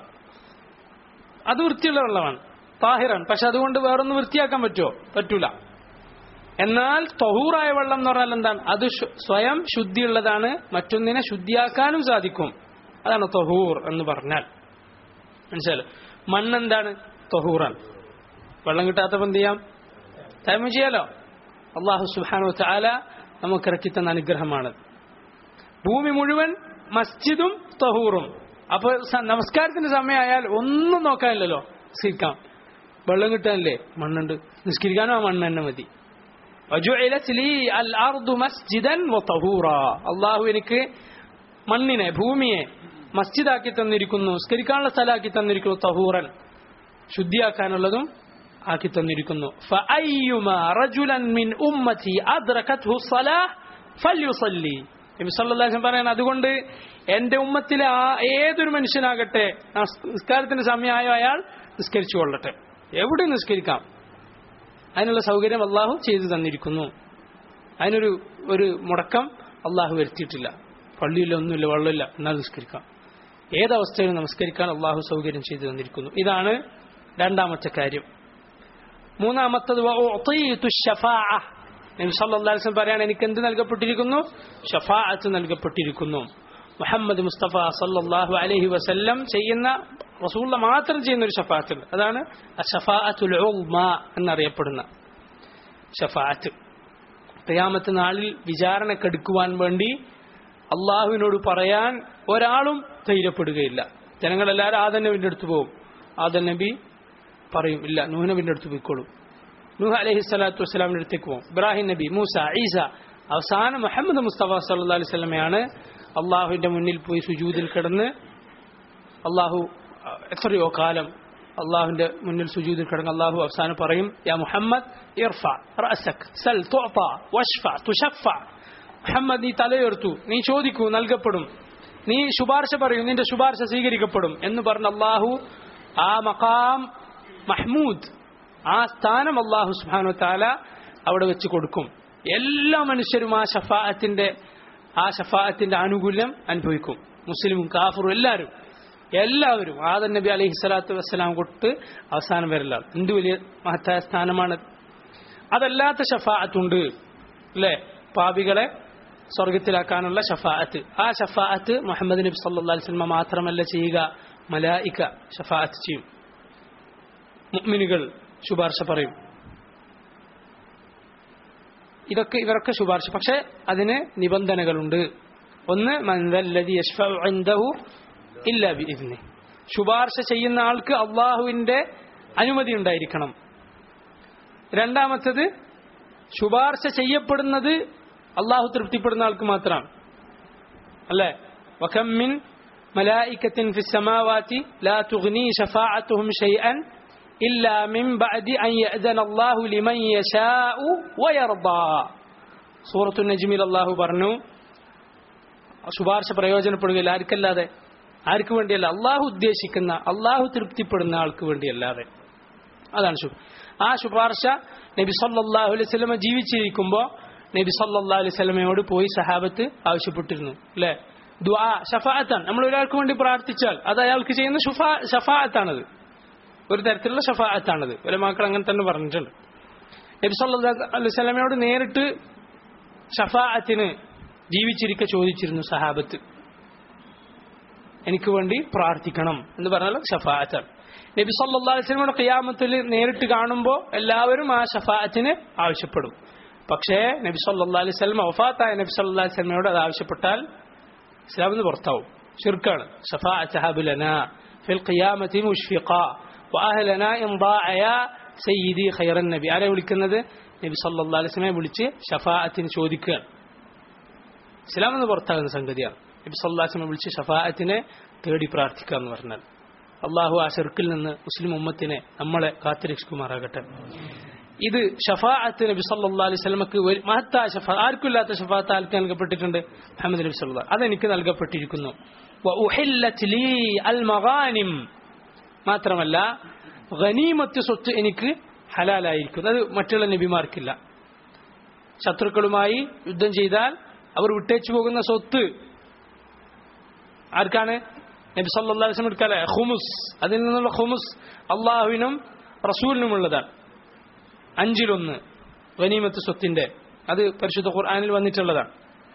അത് വൃത്തിയുള്ള വെള്ളമാണ് താഹിറാണ് പക്ഷെ അതുകൊണ്ട് വേറൊന്നും വൃത്തിയാക്കാൻ പറ്റുമോ പറ്റൂല എന്നാൽ തൊഹൂറായ വെള്ളം എന്ന് പറഞ്ഞാൽ എന്താണ് അത് ശു- സ്വയം ശുദ്ധിയുള്ളതാണ് മറ്റൊന്നിനെ ശുദ്ധിയാക്കാനും സാധിക്കും അതാണ് തൊഹൂർ എന്ന് പറഞ്ഞാൽ മനസ്സിലായോ മണ്ണെന്താണ് തൊഹൂറാണ് വെള്ളം കിട്ടാത്തപ്പോൾ എന്ത് ചെയ്യാം തൈമ ചെയ്യാലോ അള്ളാഹു സുഹാനു ചാല നമുക്ക് ഇറക്കി തന്ന അനുഗ്രഹമാണ് ഭൂമി മുഴുവൻ മസ്ജിദും തഹൂറും അപ്പൊ സ- നമസ്കാരത്തിന്റെ സമയമായാൽ ഒന്നും നോക്കാനില്ലല്ലോ നിസ്കരിക്കാം വെള്ളം കിട്ടാനല്ലേ മണ്ണുണ്ട് നിസ്കരിക്കാനും ആ മണ്ണ് തന്നെ മതി وجعلت لي الأرض مسجدا وطهورا അള്ളാഹു എനിക്ക് മണ്ണിനെ ഭൂമിയെ മസ്ജിദാക്കി തന്നിരിക്കുന്നു നിസ്കരിക്കാനുള്ള സ്ഥലമാക്കി തന്നിരിക്കുന്നു തഹൂറൻ ശുദ്ധിയാക്കാനുള്ളതും ആക്കി തന്നിരിക്കുന്നു فأيما رجلا من أمتي أدركته الصلاة فليصلي നബി സല്ലല്ലാഹു അലൈഹി വസല്ലം പറയാൻ അതുകൊണ്ട് എന്റെ ഉമ്മത്തിലെ ആ ഏതൊരു മനുഷ്യനാകട്ടെ ആ നിസ്കാരത്തിന്റെ സമയമായോ അയാൾ നിസ്കരിച്ചു കൊള്ളട്ടെ എവിടെ നിസ്കരിക്കാം അതിനുള്ള സൗകര്യം അള്ളാഹു ചെയ്തു തന്നിരിക്കുന്നു അതിനൊരു ഒരു മുടക്കം അള്ളാഹു വരുത്തിയിട്ടില്ല പള്ളിയില്ല ഒന്നുമില്ല വെള്ളമില്ല എന്നാൽ നിസ്കരിക്കാം ഏതവസ്ഥയിലും നമസ്കരിക്കാൻ അള്ളാഹു സൗകര്യം ചെയ്തു തന്നിരിക്കുന്നു ഇതാണ് രണ്ടാമത്തെ കാര്യം മൂന്നാമത്തത് വഉഅതീതു ശഫാഅ. നബി സല്ലല്ലാഹു അലൈഹി വസല്ലം പറയാണ് എനിക്ക് എന്ത് നൽകപ്പെട്ടിരിക്കുന്നു ഷഫാഅത്ത് നൽകപ്പെട്ടിരിക്കുന്നു മുഹമ്മദ് മുസ്തഫ സല്ലല്ലാഹു അലൈഹി വസല്ലം ചെയ്യുന്ന റസൂള്ള മാത്രം ചെയ്യുന്ന ഒരു ഷഫാത്ത് ഉണ്ട് അതാണ് ഷഫാഅത്തുൽ ഉൾമ എന്നറിയപ്പെടുന്ന ഷഫാഅത്ത് ഖിയാമത്ത് നാളിൽ വിചാരണക്കെടുക്കുവാൻ വേണ്ടി അള്ളാഹുവിനോട് പറയാൻ ഒരാളും ധൈര്യപ്പെടുകയില്ല ജനങ്ങളെല്ലാവരും ആദൻ നബിന്റെ അടുത്ത് പോകും ആദൻ നബി പറയും ഇല്ല നൂഹ് നബിന്റെ അടുത്ത് പോയിക്കോളും നൂഹ് അലഹി സ്വലാത്തു വസ്സലാമിന്റെ അടുത്തേക്ക് പോകും ഇബ്രാഹിം നബി മൂസ ഈസ അവസാനം മുഹമ്മദ് മുസ്തഫ സല്ലല്ലാഹു അലൈഹി വസല്ലമയാണ് അള്ളാഹുവിന്റെ മുന്നിൽ പോയി സുജൂദിൽ കിടന്ന് അള്ളാഹു അഹ്, എത്രയോ കാലം അള്ളാഹുവിന്റെ മുന്നിൽ സുജൂദിൽ കിടന്ന് അള്ളാഹു അവസാനം പറയും യാ മുഹമ്മദ് ഇർഫ റഅസക് സൽ തുഅത വഷ്ഫ തുഷഫ മുഹമ്മദ് നീ തലയുയർത്തു നീ ചോദിക്കൂ നൽകപ്പെടും നീ ശുപാർശ പറയൂ നിന്റെ ശുപാർശ സ്വീകരിക്കപ്പെടും എന്ന് പറഞ്ഞ അള്ളാഹു ആ മഖാം മഹ്മൂദ് ആ സ്ഥാനം അള്ളാഹു സുബാനു താല അവിടെ വെച്ച് കൊടുക്കും എല്ലാ മനുഷ്യരും ആ ഷഫാഅത്തിന്റെ ആ ഷഫാഅത്തിന്റെ ആനുകൂല്യം അനുഭവിക്കും മുസ്ലിമും കാഫറും എല്ലാവരും എല്ലാവരും ആദൻ നബി അലൈഹി സ്വലാത്തു വസ്സലാം കൊട്ട് അവസാനം വരല്ല എന്ത് വലിയ മഹത്തായ സ്ഥാനമാണ് അതല്ലാത്ത ഷഫാഅത്തുണ്ട് അല്ലേ പാപികളെ സ്വർഗത്തിലാക്കാനുള്ള ഷഫാഅത്ത് ആ ഷഫാഅത്ത് മുഹമ്മദ് നബി സല്ലല്ലാഹു അലൈഹി വസല്ലം മാത്രമല്ല ചെയ്യുക മലായിക ഷഫാഅത്ത് ചെയ്യും മുഅ്മിനുകൾ ശുപാർശ പറയും ഇതൊക്കെ ഇവരൊക്കെ ശുപാർശ പക്ഷെ അതിന് നിബന്ധനകളുണ്ട് ഒന്ന് മൻദല്ലദി യശ്ഫഉ ഇൻദഹു ഇല്ലാ ബിഇذنه ശുപാർശ ചെയ്യുന്ന ആൾക്ക് അള്ളാഹുവിന്റെ അനുമതി ഉണ്ടായിരിക്കണം രണ്ടാമത്തത് ശുപാർശ ചെയ്യപ്പെടുന്നത് അള്ളാഹു തൃപ്തിപ്പെടുന്ന ആൾക്ക് മാത്രമാണ് അല്ലേ വകം മിൻ മലായിക്കത്തിൻ ഫി സമാവാതി ലാ തുഗ്നി ഷഫാഅത്തുഹും ഷൈഅൻ ഇല്ലാ മിൻ ബഅദി അൻ യഅ്ദന അല്ലാഹു ലിമൻ യശാഉ വയർദാ സൂറത്തുൻ നജ്മിൽ അല്ലാഹു പറഞ്ഞു ശുപാർശ പ്രയോജനപ്പെടുകയില്ല ആർക്കല്ലാതെ ആർക്ക് വേണ്ടിയല്ല അള്ളാഹു ഉദ്ദേശിക്കുന്ന അള്ളാഹു തൃപ്തിപ്പെടുന്ന ആൾക്ക് വേണ്ടിയല്ലാതെ അതാണ് ശുഭ ആ ശുപാർശ നബി സല്ലല്ലാഹു അലൈഹി വസല്ലമ ജീവിച്ചിരിക്കുമ്പോൾ നബി സല്ലല്ലാഹു അലൈഹി വസല്ലമയോട് പോയി സഹാബത്ത് ആവശ്യപ്പെട്ടിരുന്നു അല്ലേ ദുആ ഷഫാഅത്താണ് നമ്മൾ ഒരാൾക്ക് വേണ്ടി പ്രാർത്ഥിച്ചാൽ അത് അയാൾക്ക് ചെയ്യുന്ന ഷുഫാ ഷഫാഅത്താണത് ഒരു തരത്തിലുള്ള ഷഫാഅത്താണത് ഒരു മക്കൾ അങ്ങനെ തന്നെ പറഞ്ഞിട്ടുണ്ട് നബി സല്ലല്ലാഹു അലൈഹി വസല്ലമയോട് നേരിട്ട് ഷഫാഅത്തിന് ജീവിച്ചിരിക്കെ ചോദിച്ചിരുന്നു സഹാബത്ത് എനിക്ക് വേണ്ടി പ്രാർത്ഥിക്കണം എന്ന് പറഞ്ഞാൽ ഷഫാഅത്താണ് നബി സല്ലല്ലാഹു അലൈഹി വസല്ലമയുടെ ഖിയാമത്തിൽ നേരിട്ട് കാണുമ്പോൾ എല്ലാവരും ആ ഷഫാഅത്തിന് ആവശ്യപ്പെടും പക്ഷേ നബി സല്ലല്ലാഹു അലൈഹി വസല്ലം വഫാത്തായ നബി സല്ലല്ലാഹു അലൈഹി വസല്ലമയോട് അത് ആവശ്യപ്പെട്ടാൽ ഇസ്ലാമിൽ നിന്ന് പുറത്താവും ഷിർക്കാണ് ഷഫാഅത്ത് ഹബുലനാ ഫിൽ ഖിയാമത്തി മുഷ്ഫിഖ വഅഹ്ലനാ ഇൻ ضاعയ സയ്യിദി ഖൈറൻ നബി ആരെ വിളിക്കുന്നത് നബി സല്ലല്ലാഹു അലൈഹി വസല്ലമയെ വിളിച്ച് ഷഫാഅത്തിന് ചോദിക്കുകയാണ് ഇസ്ലാമിൽ നിന്ന് പുറത്താകുന്ന സംഗതിയാണ് നബി സല്ലല്ലാഹു അലൈഹി വസല്ലം വിളിച്ച് ഷഫാഅത്തിനെ തേടി പ്രാർത്ഥിക്കുക എന്ന് പറഞ്ഞാൽ അള്ളാഹു ആ ഷിർക്കിൽ നിന്ന് മുസ്ലിം ഉമ്മത്തിനെ നമ്മളെ കാത്തുരക്ഷിക്കുമാറാകട്ടെ ഇത് ഷഫാഅത്ത് നബി സല്ലല്ലാഹു അലൈഹി വസല്ലമക്ക് ഒരു മഹത്തായ ഷഫാ ആർക്കും ഇല്ലാത്ത ഷഫാഅത്ത് ആർക്ക് നൽകപ്പെട്ടിട്ടുണ്ട് മുഹമ്മദ് നബി സല്ലല്ലാഹു അതെനിക്ക് നൽകപ്പെട്ടിരിക്കുന്നു വഉഹില്ലത് ലീ അൽ മഗാനിം മാത്രമല്ല ഗനീമത്ത് സ്വത്ത് എനിക്ക് ഹലാലായിരിക്കും അത് മറ്റുള്ള നബിമാർക്കില്ല ശത്രുക്കളുമായി യുദ്ധം ചെയ്താൽ അവർ വിട്ടേച്ചു പോകുന്ന സ്വത്ത് ആർക്കാണ് നബി സല്ലല്ലാഹു അലൈഹി വസല്ലം എടുക്കാല്ലേ ഖുമുസ് അതിൽ നിന്നുള്ള ഖുമുസ് അള്ളാഹുവിനും റസൂലിനുമുള്ളതാണ് അഞ്ചിലൊന്ന് ഗനീമത്ത് സ്വത്തിന്റെ അത് പരിശുദ്ധ ഖുർആനിൽ വന്നിട്ടുള്ളതാണ്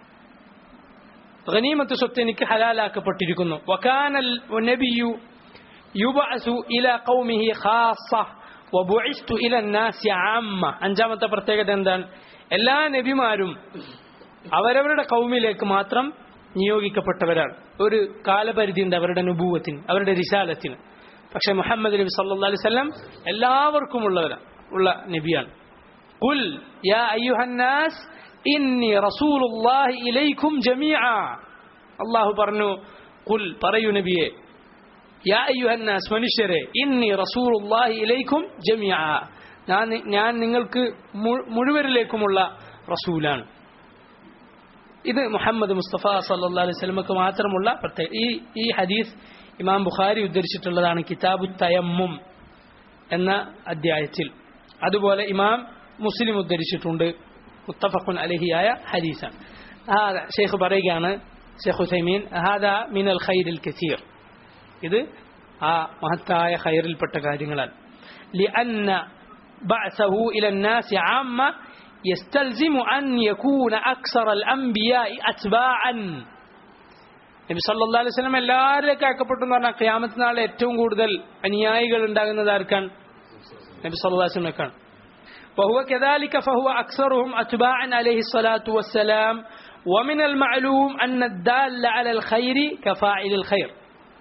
ഗനീമത്ത് സ്വത്ത് എനിക്ക് ഹലാലാക്കപ്പെട്ടിരിക്കുന്നു വകാനൽ നബിയു യുബഅസു ഇല ഖൗമിഹി ഖാസ്സ വബുഇസ്തു ഇല الناس ആമ്മ അഞ്ചാമത്തെ പ്രത്യേകത എന്താണ് എല്ലാ നബിമാരും അവരവരുടെ കൗമിലേക്ക് മാത്രം നിയോഗിക്കപ്പെട്ടവരാണ് ഒരു കാലപരിധി ഉണ്ട് അവരുടെ നുബൂവത്തിന് അവരുടെ റിസാലത്തിന് പക്ഷെ മുഹമ്മദ് നബി സല്ലല്ലാഹു അലൈഹി വസല്ലം എല്ലാവർക്കും ഉള്ളവരാണ് ഉള്ള നബിയാണ് ഖുൽ യാ അയ്യുഹന്നാസ് ഇന്നി റസൂലുള്ളാഹി ഇലൈക്കും ജമീഅ അല്ലാഹു പറഞ്ഞു ഖുൽ പറയൂ നബിയെ യാ അയ്യുഹന്നാസ് മനുഷ്യരെ ഇന്നി റസൂലുള്ളാഹി ഇലൈക്കും ജമീഅ ഞാൻ ഞാൻ നിങ്ങൾക്ക് മു- മുഴുവരിലേക്കുമുള്ള റസൂലാണ് ഇത് മുഹമ്മദ് മുസ്തഫ സല്ലല്ലാഹു അലൈഹി വസല്ലമക്ക് മാത്രമുള്ള പ്രത്യേക ഈ ഈ ഹദീസ് ഇമാം ബുഖാരി ഉദ്ധരിച്ചിട്ടുള്ളതാണ് കിതാബു തയമ്മും എന്ന അധ്യായത്തിൽ അതുപോലെ ഇമാം മുസ്ലിം ഉദ്ധരിച്ചിട്ടുണ്ട് മുത്തഫഖുൻ അലഹിയായ ഹദീസാണ് ഹാദ ഷെയ്ഖ് പറയുകയാണ് ഷെയ്ഖ് ഹുസൈമീൻ ഹാദ മിനൽ ഖൈരിൽ കസീർ ഇത് ആ മഹത്തായ ഖൈറിൽപ്പെട്ട കാര്യങ്ങളാണ് لأن بعثه إلى الناس عامة يستلزم أن يكون أكثر الأنبياء أتباعا നബി സല്ലല്ലാഹു അലൈഹി വസല്ലം എല്ലാവരിലേക്ക് അയക്കപ്പെട്ടു എന്ന് പറഞ്ഞാൽ ഖിയാമത്ത് നാളിൽ ഏറ്റവും കൂടുതൽ അനുയായികൾ ഉണ്ടാകുന്നത് ആർക്കാണ് നബി സല്ലല്ലാഹു അലൈഹി വസല്ലമക്കാണ് وهو كذلك فهو أكثرهم أتباعا عليه الصلاة والسلام ومن المعلوم أن الدال على الخير كفاعل الخير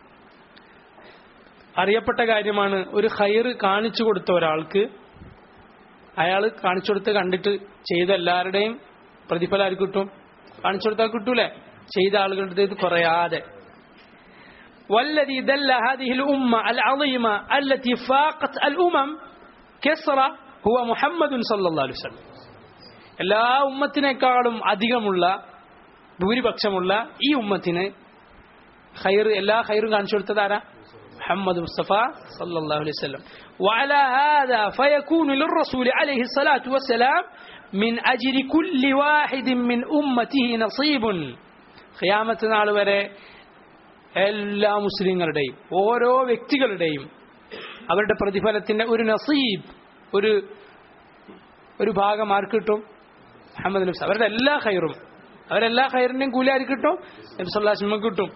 അറിയപ്പെട്ട കാര്യമാണ് ഒരു ഖൈർ കാണിച്ചു കൊടുത്ത ഒരാൾക്ക് അയാൾ കാണിച്ചു കൊടുത്ത് കണ്ടിട്ട് ചെയ്ത എല്ലാവരുടെയും പ്രതിഫലം ആർക്ക് കിട്ടും കാണിച്ചു കൊടുത്താൽ കിട്ടൂലേ ചെയ്ത ആളുകളുടെ ഇത് കുറയാതെ والذي دل هذه الأمة العظيمة التي فاقت الأمم كسرى هو محمد صلى الله عليه وسلم എല്ലാ ഉമ്മത്തിനേക്കാളും അധികമുള്ള ഭൂരിപക്ഷമുള്ള ഈ ഉമ്മത്തിന് ഖൈർ എല്ലാ ഖൈറും കാണിച്ചു കൊടുത്തത് ആരാ محمد مصطفى صلى الله عليه وسلم وعلى هذا فيكون للرسول عليه الصلاة والسلام من أجل كل واحد من أمته نصيب ഖിയാമത്ത് നാൾ വരെ എല്ലാ മുസ്ലിങ്ങളുടെയും ഓരോ വ്യക്തികളുടെയും അവരുടെ പ്രതിഫലത്തിന്റെ ഒരു നസീബ് ഒരു ഒരു ഭാഗം ആർക്ക് കിട്ടും മുഹമ്മദ് നബി അവരുടെ എല്ലാ ഖൈറും അവരെല്ലാ ഖൈറിന്റെയും കൂലി ആർക്ക് കിട്ടും നബി സല്ലാസ്മക്ക് കിട്ടും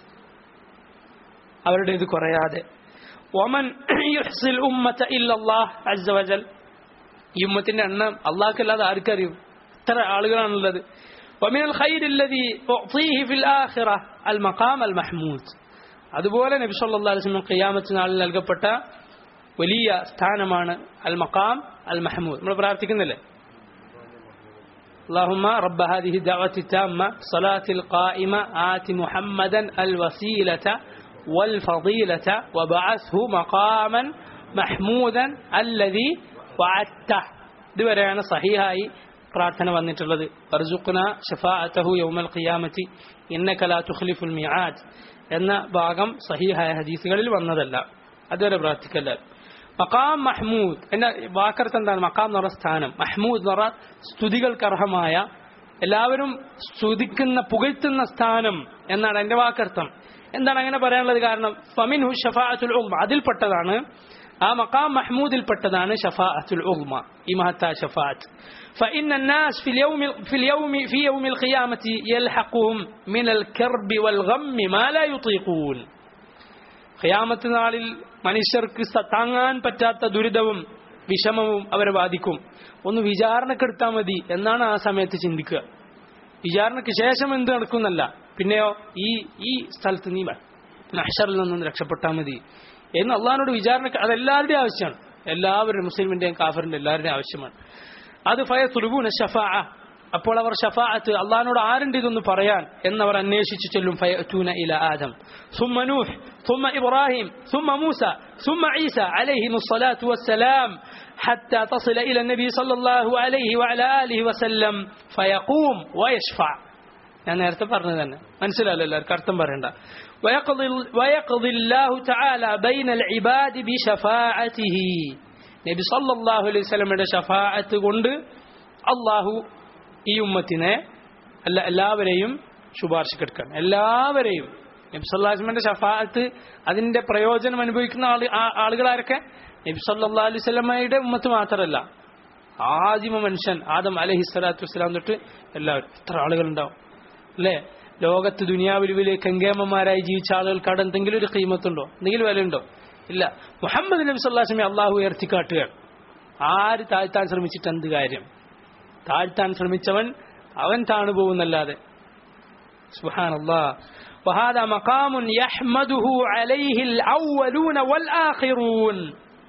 അവരുടെ ഇത് കുറയാതെ ഒമൻ യുഹ്സിൽ ഉമ്മത ഇല്ലല്ലാഹ് അസ്സ വജൽ ഈ ഉമ്മത്തിന്റെ എണ്ണം അള്ളാഹ്ക്കല്ലാതെ ആർക്കറിയും ഇത്ര ആളുകളാണുള്ളത് ومن الخير الذي أعطيه في الآخرة المقام المحمود അതുപോലെ നബി സല്ലല്ലാഹു അലൈഹി വസല്ലം ഖിയാമത്ത് നാളിൽ നൽകപ്പെട്ട വലിയ സ്ഥാനമാണ് അൽ മഖാം അൽ മഹ്മൂദ് നമ്മൾ പ്രാർത്ഥിക്കുന്നില്ലേ اللهم رب هذه الدعوة التامة صلاة القائمة آت محمدا الوسيلة والفضيلة وبعثه مقاما محمودا الذي وعدته ഇതുവരെയാണ് സഹിഹായി പ്രാർത്ഥന വന്നിട്ടുള്ളത് വർസുഖുന ഷഫാഅത്തഹു യൗമൽ ഖിയാമത്തി ഇന്നക ലാ തുഖ്ലിഫുൽ മിആദ് എന്ന ഭാഗം സഹിഹായ ഹദീസുകളിൽ വന്നതല്ല അതുവരെ പ്രാർത്ഥിക്കല്ല മക്കാം മഹ്മൂദ് എന്റെ വാക്കർത്ത് എന്താണ് മക്കാം എന്ന് പറഞ്ഞ സ്ഥാനം മഹ്മൂദ് എന്ന് പറഞ്ഞ സ്തുതികൾക്ക് അർഹമായ എല്ലാവരും സ്തുതിക്കുന്ന പുകഴ്ത്തുന്ന സ്ഥാനം എന്നാണ് എന്റെ വാക്കർത്ഥം എന്താണ് അങ്ങനെ പറയാനുള്ളത് കാരണം ഫമിൻഹു ഷഫാഅത്തുൽ ഉൽമ അതിൽപ്പെട്ടതാണ് ആ മക്കാം മഹ്മൂദിൽപ്പെട്ടതാണ് ഷഫാഅത്തുൽ ഉൽമ ഈ മഹത്തായ ഷഫാഅത്ത് فإن الناس في اليوم في اليوم في يوم القيامة يلحقهم من الكرب والغم ما لا يطيقون ഖിയാമത്ത് നാളിൽ മനുഷ്യർക്ക് താങ്ങാൻ പറ്റാത്ത ദുരിതവും വിഷമവും അവരെ ബാധിക്കും ഒന്ന് വിചാരണക്കെടുത്താൽ മതി എന്നാണ് ആ സമയത്ത് ചിന്തിക്കുക വിചാരണയ്ക്ക് ശേഷം എന്ത് നടക്കുന്നല്ല പിന്നെയോ ഈ ഈ സ്ഥലത്ത് നീ നഷറിൽ നിന്നും രക്ഷപ്പെട്ടാൽ മതി എന്ന് അള്ളഹാനോട് വിചാരണ അതെല്ലാവരുടെയും ആവശ്യമാണ് എല്ലാവരും മുസ്ലിമിന്റെയും കാഫറിന്റെ എല്ലാവരുടെയും ആവശ്യമാണ് അത് ഫയ തുലുബൂന ഷഫാ അപ്പോൾ അവർ ഷഫാഅത്ത് അള്ളഹാനോട് ആരുണ്ട് ഇതൊന്ന് പറയാൻ എന്നവർ അന്വേഷിച്ചു ചെല്ലും ഫയഅതൂന ഇല ആദം ثم نوح ثم إبراهيم ثم موسى ثم عيسى عليهم الصلاة والسلام حتى تصل إلى النبي صلى الله عليه وعلى آله وسلم فيقوم ويشفع ഞാൻ നേരത്തെ പറഞ്ഞത് തന്നെ മനസ്സിലായല്ലോ എല്ലാവർക്കും അർത്ഥം പറയണ്ട ويقضي الله تعالى بين العباد بشفاعته നബി സല്ലല്ലാഹു അലൈഹി വസല്ലമയുടെ ഷഫാഅത്ത് കൊണ്ട് അള്ളാഹു ഈ ഉമ്മത്തിനെ അല്ല എല്ലാവരെയും ശുപാർശക്കെടുക്കാൻ എല്ലാവരെയും നബി സല്ലാസ്മന്റെ ഷഫാഅത്ത് അതിന്റെ പ്രയോജനം അനുഭവിക്കുന്ന ആള് ആളുകൾ ആരൊക്കെ നബി സല്ലാ അലൈഹി സ്വലമയുടെ ഉമ്മത്ത് മാത്രമല്ല ആദിമ മനുഷ്യൻ ആദം അലഹി സ്വലാത്തു വസ്സലാം തൊട്ട് എല്ലാവരും എത്ര ആളുകളുണ്ടാവും അല്ലേ ലോകത്ത് ദുനിയാവിൽ വലിയ കങ്കേമന്മാരായി ജീവിച്ച ആളുകൾക്ക് അവിടെ എന്തെങ്കിലും ഒരു കീമത്തുണ്ടോ എന്തെങ്കിലും വിലയുണ്ടോ ഇല്ല മുഹമ്മദ് നബി സല്ലാസ്മി അള്ളാഹു ഉയർത്തിക്കാട്ടുകയാണ് ആര് താഴ്ത്താൻ ശ്രമിച്ചിട്ട് എന്ത് കാര്യം താഴ്ത്താൻ ശ്രമിച്ചവൻ അവൻ താണു പോകുന്നല്ലാതെ സുഹാൻ وهذا مقام يحمده عليه الأولون والآخرون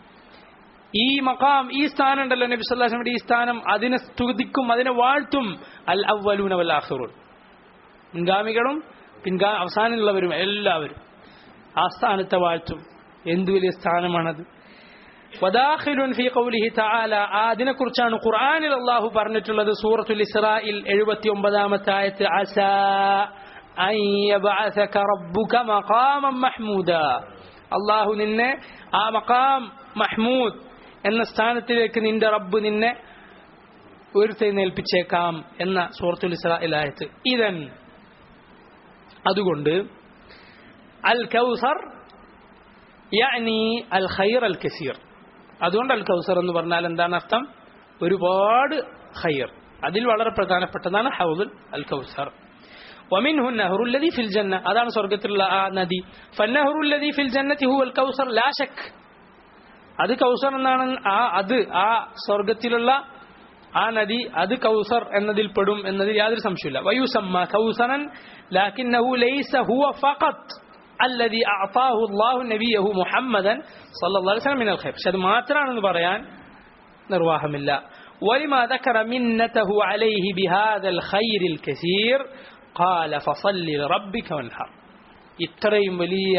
ഈ മക്കാം ഈ സ്ഥാനം ഉണ്ടല്ലോ നബി സല്ലാസ്മയുടെ ഈ സ്ഥാനം അതിനെ സ്തുതിക്കും അതിനെ വാഴ്ത്തും അൽ അവലൂന വൽ ആഖിറൂൻ മുൻഗാമികളും പിൻഗാ അവസാനമുള്ളവരും എല്ലാവരും ആ സ്ഥാനത്തെ വാഴ്ത്തും എന്തു വലിയ സ്ഥാനമാണത് വദാഖിലുൻ ഫീ ഖൗലിഹി തആല അതിനെ കുറിച്ചാണ് ഖുർആനിൽ അല്ലാഹു പറഞ്ഞിട്ടുള്ളത് സൂറത്തുൽ ഇസ്രായിൽ 79ാമത്തെ ആയത്ത് അസാ അൻ യബ്അസക റബ്ബുക മഖാമൻ മഹ്മൂദ അല്ലാഹു നിന്നെ ആ മഖാം മഹ്മൂദ് എന്ന സ്ഥാനത്തിലേക്ക് നിന്റെ റബ്ബ് നിന്നെ ഉയർത്തെഴുന്നേൽപ്പിച്ചേക്കാം എന്ന സൂറത്തുൽ ഇസ്രായിൽ ആയത്ത് ഇതൻ അതുകൊണ്ട് അൽ കൗസർ യഅനി അൽ ഖൈർ അൽ കസീർ അതുകൊണ്ട് അൽ കൗസർ എന്ന് പറഞ്ഞാൽ എന്താണ് അർത്ഥം ഒരുപാട് ഖൈർ അതിൽ വളരെ പ്രധാനപ്പെട്ടതാണ് ഹൗദുൽ അൽ കൗസർ ومنه النهر الذي في الجنة അതാണ് സ്വർഗ്ഗത്തിലുള്ള ആ നദി فالنهر الذي في الجنة هو الكوثر لا شك അത് കൗസർ എന്നാണ് ആ അത് ആ സ്വർഗത്തിലുള്ള ആ നദി അത് കൗസർ എന്നതിൽ പെടും എന്നതിൽ യാതൊരു സംശയമില്ല വയുസമ്മ കൗസറൻ ലാക്കിന്നഹു ലൈസ ഹുവ ഫഖത്ത് الذي أعطاه الله نبيه محمدا صلى الله عليه وسلم من الخير പക്ഷെ അത് മാത്രമാണെന്ന് പറയാൻ നിർവാഹമില്ല ولما ذكر منته عليه بهذا الخير الكثير قال فصل لربك وانحر ഇത്രയും വലിയ